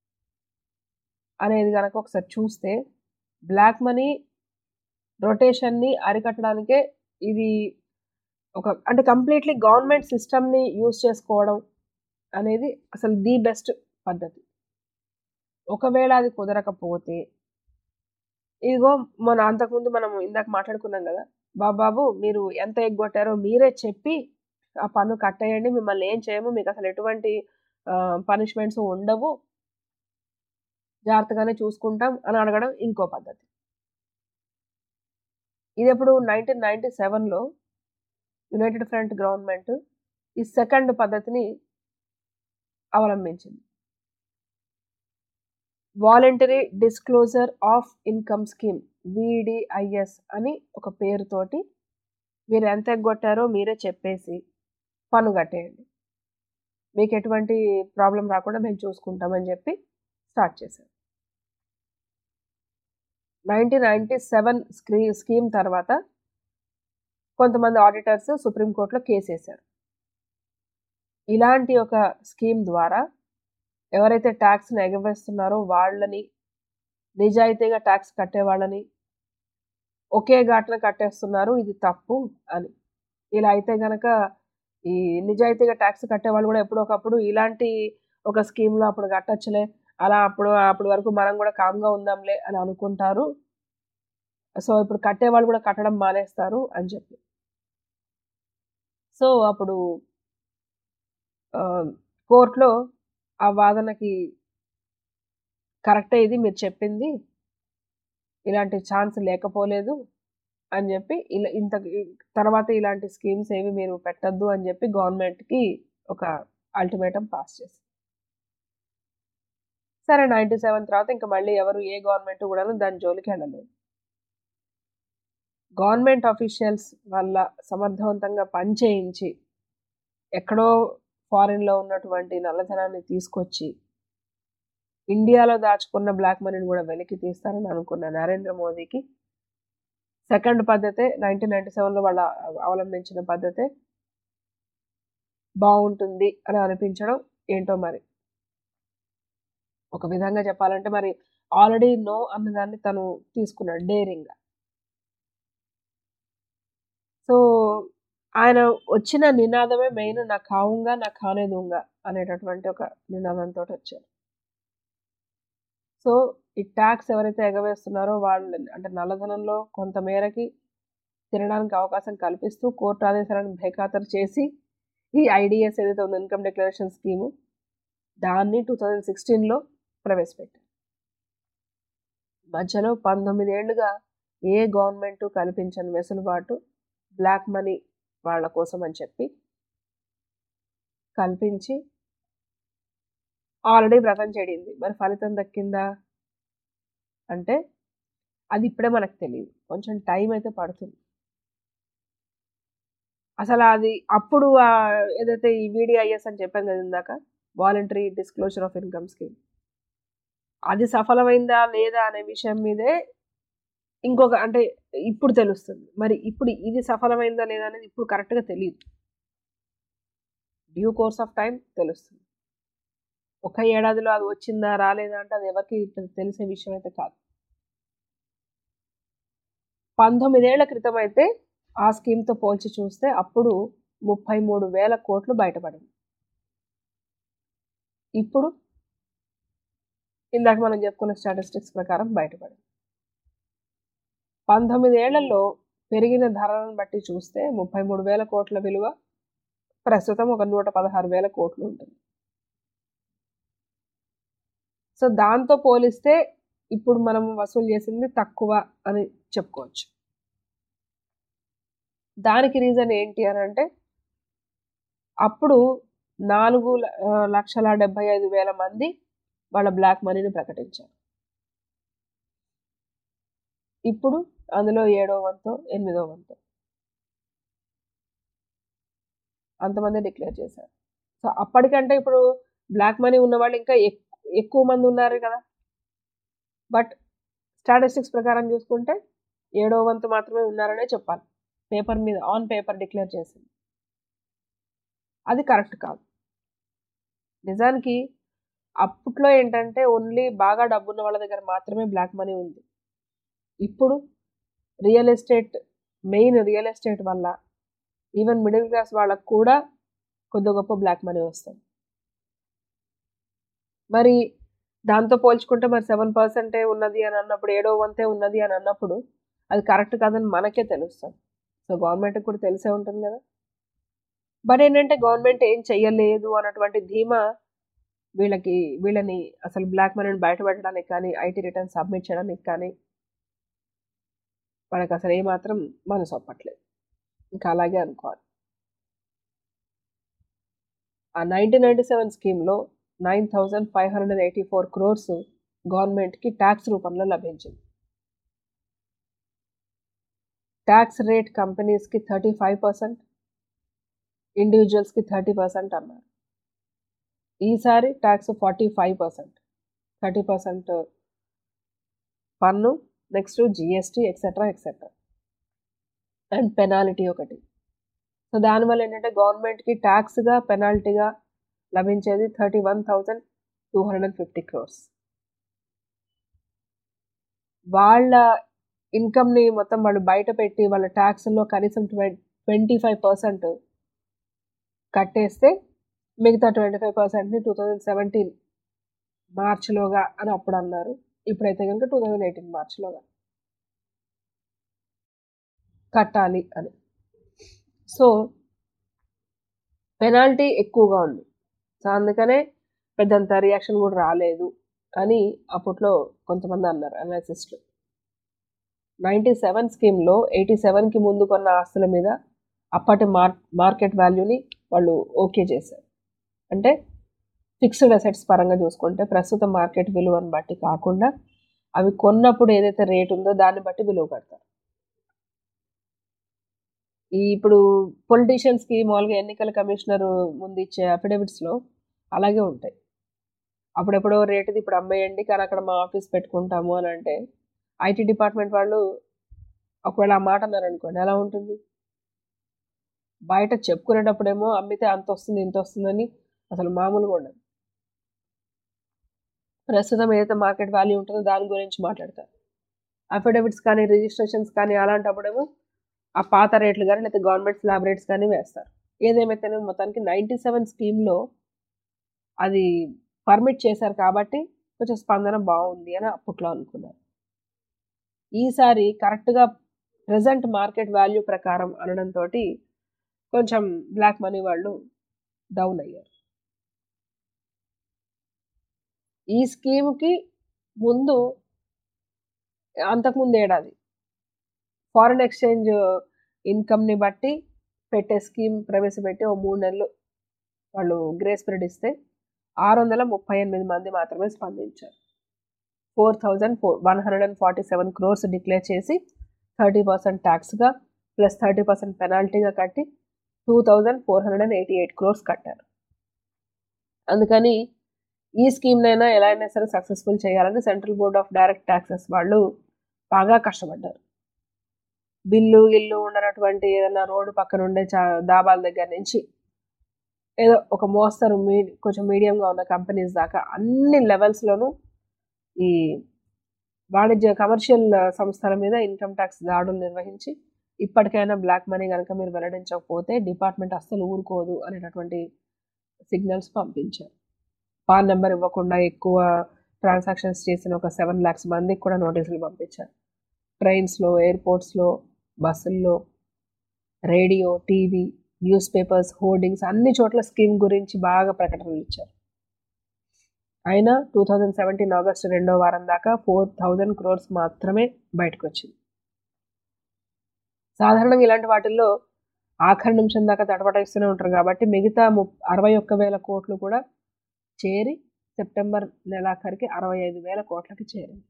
అనేది కనుక ఒకసారి చూస్తే బ్లాక్ మనీ రొటేషన్ని అరికట్టడానికే ఇది ఒక అంటే కంప్లీట్లీ గవర్నమెంట్ సిస్టమ్ని యూజ్ చేసుకోవడం అనేది అసలు ది బెస్ట్ పద్ధతి ఒకవేళ అది కుదరకపోతే ఇదిగో మన అంతకుముందు మనం ఇందాక మాట్లాడుకున్నాం కదా బాబాబు మీరు ఎంత ఎగ్గొట్టారో మీరే చెప్పి ఆ పన్ను కట్టేయండి మిమ్మల్ని ఏం చేయము మీకు అసలు ఎటువంటి పనిష్మెంట్స్ ఉండవు జాగ్రత్తగానే చూసుకుంటాం అని అడగడం ఇంకో పద్ధతి ఇది ఎప్పుడు నైన్టీన్ నైన్టీ సెవెన్లో యునైటెడ్ ఫ్రంట్ గవర్నమెంట్ ఈ సెకండ్ పద్ధతిని అవలంబించింది voluntary disclosure of income scheme VDIS అని ఒక పేరుతోటి మీరు ఎంత ఎగ్గొట్టారో మీరే చెప్పేసి పన్ను కట్టేయండి మీకు ఎటువంటి ప్రాబ్లం రాకుండా మేము చూసుకుంటామని చెప్పి స్టార్ట్ చేశారు నైన్టీన్ నైన్టీ సెవెన్ స్క్రీ స్కీమ్ తర్వాత కొంతమంది ఆడిటర్స్ సుప్రీంకోర్టులో కేసు వేశారు ఇలాంటి ఒక స్కీమ్ ద్వారా ఎవరైతే ట్యాక్స్ని ఎగవేస్తున్నారో వాళ్ళని నిజాయితీగా ట్యాక్స్ కట్టే వాళ్ళని ఒకే ఘాట్న కట్టేస్తున్నారు ఇది తప్పు అని ఇలా అయితే గనక ఈ నిజాయితీగా ట్యాక్స్ కట్టే వాళ్ళు కూడా ఎప్పుడొకప్పుడు ఇలాంటి ఒక స్కీమ్లో అప్పుడు కట్టచ్చులే అలా అప్పుడు అప్పటి వరకు మనం కూడా కామ్గా ఉందాంలే అని అనుకుంటారు సో ఇప్పుడు కట్టే వాళ్ళు కూడా కట్టడం మానేస్తారు అని చెప్పి సో అప్పుడు కోర్టులో ఆ వాదనకి కరెక్టే ఇది మీరు చెప్పింది ఇలాంటి ఛాన్స్ లేకపోలేదు అని చెప్పి ఇలా ఇంత తర్వాత ఇలాంటి స్కీమ్స్ ఏవి మీరు పెట్టద్దు అని చెప్పి గవర్నమెంట్కి ఒక అల్టిమేటం పాస్ చేసి సరే నైంటీ సెవెన్ తర్వాత ఇంకా మళ్ళీ ఎవరు ఏ గవర్నమెంట్ కూడా దాని జోలికి వెళ్ళలేదు గవర్నమెంట్ అఫీషియల్స్ వల్ల సమర్థవంతంగా పనిచేయించి ఎక్కడో ఫారిన్లో ఉన్నటువంటి నల్లధనాన్ని తీసుకొచ్చి ఇండియాలో దాచుకున్న బ్లాక్ మనీని కూడా వెలికి తీస్తారని అనుకున్న నరేంద్ర మోదీకి సెకండ్ పద్ధతే నైన్టీన్ నైన్టీ సెవెన్లో వాళ్ళ అవలంబించిన పద్ధతే బాగుంటుంది అని అనిపించడం ఏంటో మరి ఒక విధంగా చెప్పాలంటే మరి ఆల్రెడీ నో అన్నదాన్ని తను తీసుకున్నాడు డేరింగ్గా సో ఆయన వచ్చిన నినాదమే మెయిన్ నా కావుంగా నా కానే దూంగ అనేటటువంటి ఒక నినాదంతో వచ్చారు సో ఈ ట్యాక్స్ ఎవరైతే ఎగవేస్తున్నారో వాళ్ళు అంటే నల్లధనంలో కొంత మేరకి తినడానికి అవకాశం కల్పిస్తూ కోర్టు ఆదేశాలను బేఖాతరు చేసి ఈ ఐడిఎస్ ఏదైతే ఉందో ఇన్కమ్ డిక్లరేషన్ స్కీము దాన్ని టూ థౌజండ్ సిక్స్టీన్లో ప్రవేశపెట్టారు మధ్యలో పంతొమ్మిది ఏళ్లుగా ఏ గవర్నమెంట్ కల్పించని వెసులుబాటు బ్లాక్ మనీ వాళ్ళ కోసం అని చెప్పి కల్పించి ఆల్రెడీ వ్రతం చెడింది మరి ఫలితం దక్కిందా అంటే అది ఇప్పుడే మనకు తెలియదు కొంచెం టైం అయితే పడుతుంది అసలు అది అప్పుడు ఏదైతే ఈ వీడిఐఎస్ అని చెప్పాను కదా ఇందాక voluntary disclosure of income scheme అది సఫలమైందా లేదా అనే విషయం మీదే ఇంకొక అంటే ఇప్పుడు తెలుస్తుంది మరి ఇప్పుడు ఇది సఫలమైందా లేదా అనేది ఇప్పుడు కరెక్ట్గా తెలియదు డ్యూ కోర్స్ ఆఫ్ టైం తెలుస్తుంది ఒక ఏడాదిలో అది వచ్చిందా రాలేదా అంటే అది ఎవరికి తెలిసే విషయం అయితే కాదు పంతొమ్మిదేళ్ల క్రితం అయితే ఆ స్కీమ్తో పోల్చి చూస్తే అప్పుడు ముప్పై మూడు వేల కోట్లు బయటపడింది ఇప్పుడు ఇందాక మనం చెప్పుకున్న స్టాటిస్టిక్స్ ప్రకారం బయటపడింది పంతొమ్మిది ఏళ్లలో పెరిగిన ధరలను బట్టి చూస్తే ముప్పై మూడు వేల కోట్ల విలువ ప్రస్తుతం ఒక నూట పదహారు వేల కోట్లు ఉంటుంది సో దాంతో పోలిస్తే ఇప్పుడు మనం వసూలు చేసింది తక్కువ అని చెప్పుకోవచ్చు దానికి రీజన్ ఏంటి అని అంటే అప్పుడు నాలుగు లక్షల డెబ్బై ఐదు వేల మంది వాళ్ళ బ్లాక్ మనీని ప్రకటించారు ఇప్పుడు అందులో ఏడో వంతో ఎనిమిదో వంతో అంతమంది డిక్లేర్ చేశారు సో అప్పటికంటే ఇప్పుడు బ్లాక్ మనీ ఉన్న వాళ్ళు ఇంకా ఎక్కువ మంది ఉన్నారు కదా బట్ స్టాటిస్టిక్స్ ప్రకారం చూసుకుంటే ఏడో వంతు మాత్రమే ఉన్నారనే చెప్పాలి పేపర్ మీద ఆన్ పేపర్ డిక్లేర్ చేసింది అది కరెక్ట్ కాదు నిజానికి అప్పట్లో ఏంటంటే ఓన్లీ బాగా డబ్బున్న వాళ్ళ దగ్గర మాత్రమే బ్లాక్ మనీ ఉంది ఇప్పుడు real estate main real estate వల్ల ఈవెన్ మిడిల్ క్లాస్ వాళ్ళకు కూడా కొద్ది గొప్ప బ్లాక్ మనీ వస్తుంది మరి దాంతో పోల్చుకుంటే మరి సెవెన్ పర్సెంటే ఉన్నది అని అన్నప్పుడు ఏడో వంతే ఉన్నది అని అన్నప్పుడు అది కరెక్ట్ కాదని మనకే తెలుస్తుంది సో గవర్నమెంట్కి కూడా తెలిసే ఉంటుంది కదా బట్ ఏంటంటే గవర్నమెంట్ ఏం చెయ్యలేదు అన్నటువంటి ధీమా వీళ్ళకి వీళ్ళని అసలు బ్లాక్ మనీని బయటపెట్టడానికి కానీ ఐటీ రిటర్న్ సబ్మిట్ చేయడానికి కానీ వాళ్ళకి అసలు ఏమాత్రం మనసు ఒప్పట్లేదు ఇంకా అలాగే అనుకోవాలి ఆ నైన్టీన్ నైన్టీ సెవెన్ స్కీమ్లో nine thousand five hundred eighty four crores గవర్నమెంట్కి ట్యాక్స్ రూపంలో లభించింది ట్యాక్స్ రేట్ కంపెనీస్కి థర్టీ ఫైవ్ పర్సెంట్ ఇండివిజువల్స్కి థర్టీ పర్సెంట్ అన్నారు ఈసారి tax forty five percent thirty percent పన్ను next GST etcetera etcetera and penalty ఒకటి సో దానివల్ల ఏంటంటే గవర్నమెంట్కి ట్యాక్స్గా పెనాల్టీగా లభించేది thirty one thousand two hundred and fifty crores వాళ్ళ ఇన్కమ్ని మొత్తం వాళ్ళు బయట పెట్టి వాళ్ళ ట్యాక్స్లో కనీసం ట్వంటీ ఫైవ్ పర్సెంట్ కట్టేస్తే మిగతా ట్వంటీ ఫైవ్ పర్సెంట్ని టూ థౌజండ్ సెవెంటీన్ మార్చ్లోగా అని అప్పుడు అన్నారు ఇప్పుడైతే కనుక టూ థౌజండ్ ఎయిటీన్ మార్చ్లోగా కట్టాలి అని సో పెనాల్టీ ఎక్కువగా ఉంది సో అందుకనే పెద్దంత రియాక్షన్ కూడా రాలేదు అని అప్పట్లో కొంతమంది అన్నారు అనాలిసిస్ట్లు నైంటీ సెవెన్ స్కీమ్లో ఎయిటీ సెవెన్కి ముందు కొన్న ఆస్తుల మీద అప్పటి మార్ మార్కెట్ వాల్యూని వాళ్ళు ఓకే చేశారు అంటే ఫిక్స్డ్ అసెట్స్ పరంగా చూసుకుంటే ప్రస్తుత మార్కెట్ విలువను బట్టి కాకుండా అవి కొన్నప్పుడు ఏదైతే రేట్ ఉందో దాన్ని బట్టి విలువ కడతారు ఈ ఇప్పుడు పొలిటీషియన్స్కి మామూలుగా ఎన్నికల కమిషనర్ ముందు ఇచ్చే అఫిడవిట్స్లో అలాగే ఉంటాయి అప్పుడెప్పుడో రేటుది ఇప్పుడు అమ్మేయండి కానీ అక్కడ మా ఆఫీస్ పెట్టుకుంటాము అని అంటే ఐటీ డిపార్ట్మెంట్ వాళ్ళు ఒకవేళ ఆ మాట అన్నారు అనుకోండి ఎలా ఉంటుంది బయట చెప్పుకునేటప్పుడేమో అమ్మితే అంత వస్తుంది ఇంత వస్తుందని అసలు మామూలుగా ఉండదు ప్రస్తుతం ఏదైతే మార్కెట్ వాల్యూ ఉంటుందో దాని గురించి మాట్లాడతారు అఫిడవిట్స్ కానీ రిజిస్ట్రేషన్స్ కానీ అలాంటప్పుడేమో ఆ పాత రేట్లు కానీ లేకపోతే గవర్నమెంట్ స్లాబ్ రేట్స్ కానీ వేస్తారు ఏదేమైతేనే మొత్తానికి నైంటీ సెవెన్ స్కీమ్లో అది పర్మిట్ చేశారు కాబట్టి కొంచెం స్పందన బాగుంది అని అప్పట్లో అనుకున్నారు ఈసారి కరెక్ట్గా ప్రజెంట్ మార్కెట్ వాల్యూ ప్రకారం అనడంతో కొంచెం బ్లాక్ మనీ వాళ్ళు డౌన్ అయ్యారు ఈ స్కీమ్కి ముందు అంతకుముందు ఏడాది ఫారిన్ ఎక్స్చేంజ్ ఇన్కమ్ని బట్టి పెట్టే స్కీమ్ ప్రవేశపెట్టి ఓ మూడు నెలలు వాళ్ళు గ్రేస్ పీరియడ్ ఇస్తే ఆరు వందల ముప్పై ఎనిమిది మంది మాత్రమే స్పందించారు four thousand four one hundred and forty seven crores declare చేసి థర్టీ పర్సెంట్ ట్యాక్స్గా ప్లస్ థర్టీ పర్సెంట్ పెనాల్టీగా కట్టి two thousand four hundred and eighty eight crores కట్టారు అందుకని ఈ స్కీమ్నైనా ఎలా అయినా సరే సక్సెస్ఫుల్ చేయాలని central board of direct taxes వాళ్ళు బాగా కష్టపడ్డారు బిల్లు ఇల్లు ఉండనటువంటి ఏదైనా రోడ్డు పక్కన ఉండే చా దాబాల దగ్గర నుంచి ఏదో ఒక మోస్తరు మీ కొంచెం మీడియంగా ఉన్న కంపెనీస్ దాకా అన్ని లెవెల్స్లోనూ ఈ వాణిజ్య కమర్షియల్ సంస్థల మీద ఇన్కమ్ ట్యాక్స్ దాడులు నిర్వహించి ఇప్పటికైనా బ్లాక్ మనీ కనుక మీరు వెల్లడించకపోతే డిపార్ట్మెంట్ అస్సలు ఊరుకోదు అనేటటువంటి సిగ్నల్స్ పంపించారు పాన్ నెంబర్ ఇవ్వకుండా ఎక్కువ ట్రాన్సాక్షన్స్ చేసిన ఒక సెవెన్ ల్యాక్స్ మందికి కూడా నోటీసులు పంపించారు ట్రైన్స్లో ఎయిర్పోర్ట్స్లో బస్సుల్లో radio TV news papers hoardings అన్ని చోట్ల స్కీమ్ గురించి బాగా ప్రకటనలు ఇచ్చారు అయినా టూ థౌజండ్ సెవెంటీన్ ఆగస్టు రెండో వారం దాకా ఫోర్ థౌజండ్ క్రోర్స్ మాత్రమే బయటకు వచ్చింది సాధారణంగా ఇలాంటి వాటిల్లో ఆఖరి నిమిషం దాకా తడబడిస్తూనే ఉంటారు కాబట్టి మిగతా ము అరవై ఒక్క వేల కోట్లు కూడా చేరి సెప్టెంబర్ నెలాఖరికి అరవై ఐదు వేల కోట్లకి చేరింది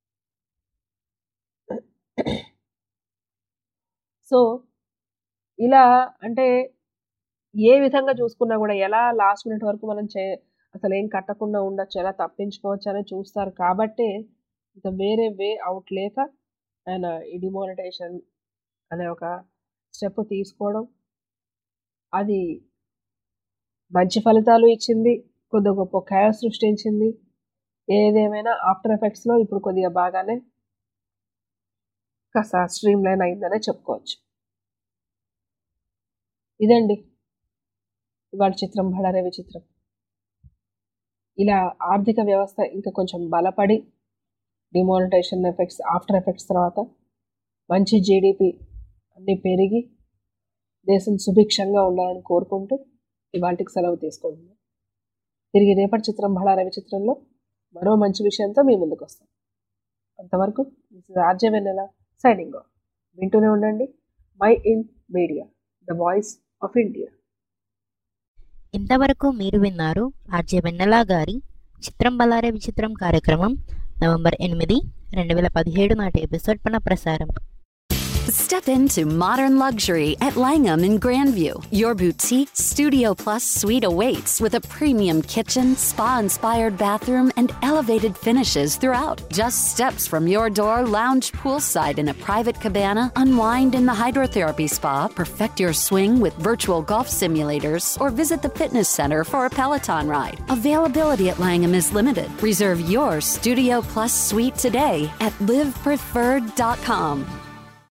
సో ఇలా అంటే ఏ విధంగా చూసుకున్నా కూడా ఎలా లాస్ట్ మినిట్ వరకు మనం చే అసలు ఏం కట్టకుండా ఉండొచ్చు ఎలా తప్పించుకోవచ్చు అని చూస్తారు కాబట్టి ఇంకా వేరే వే అవుట్ లేక ఆయన ఈ డిమానిటైజేషన్ అనే ఒక స్టెప్ తీసుకోవడం అది మంచి ఫలితాలు ఇచ్చింది కొద్ది గొప్ప ఖయా సృష్టించింది ఏదేమైనా ఆఫ్టర్ ఎఫెక్ట్స్లో ఇప్పుడు కొద్దిగా బాగానే కాస్త స్ట్రీమ్ లైన్ అయిందనే చెప్పుకోవచ్చు ఇదండి ఇవాళ చిత్రం బళారే విచిత్రం ఇలా ఆర్థిక వ్యవస్థ ఇంకా కొంచెం బలపడి డిమానిటైజేషన్ ఎఫెక్ట్స్ ఆఫ్టర్ ఎఫెక్ట్స్ తర్వాత మంచి జీడిపి అన్నీ పెరిగి దేశం సుభిక్షంగా ఉండాలని కోరుకుంటూ ఇవాటికి సెలవు తీసుకుంటున్నాం తిరిగి రేపటి చిత్రం బళార విచిత్రంలో మరో మంచి విషయంతో మీ ముందుకు వస్తాం అంతవరకు this RJ Vennela signing off వింటూనే ఉండండి my in media the voice of India ఇంతవరకు మీరు విన్నారు ఆర్జే వెన్నెలా గారి చిత్రం బలారే విచిత్రం కార్యక్రమం నవంబర్ ఎనిమిది రెండు వేల పదిహేడు నాటి ఎపిసోడ్ పునః ప్రసారం Step into modern luxury at Langham in Grandview. Your boutique Studio Plus suite awaits with a premium kitchen, spa inspired bathroom, and elevated finishes throughout. Just steps from your door, lounge poolside in a private cabana, unwind in the hydrotherapy spa, perfect your swing with virtual golf simulators, or visit the fitness center for a Peloton ride. Availability at Langham is limited. Reserve your Studio Plus suite today at livepreferred.com.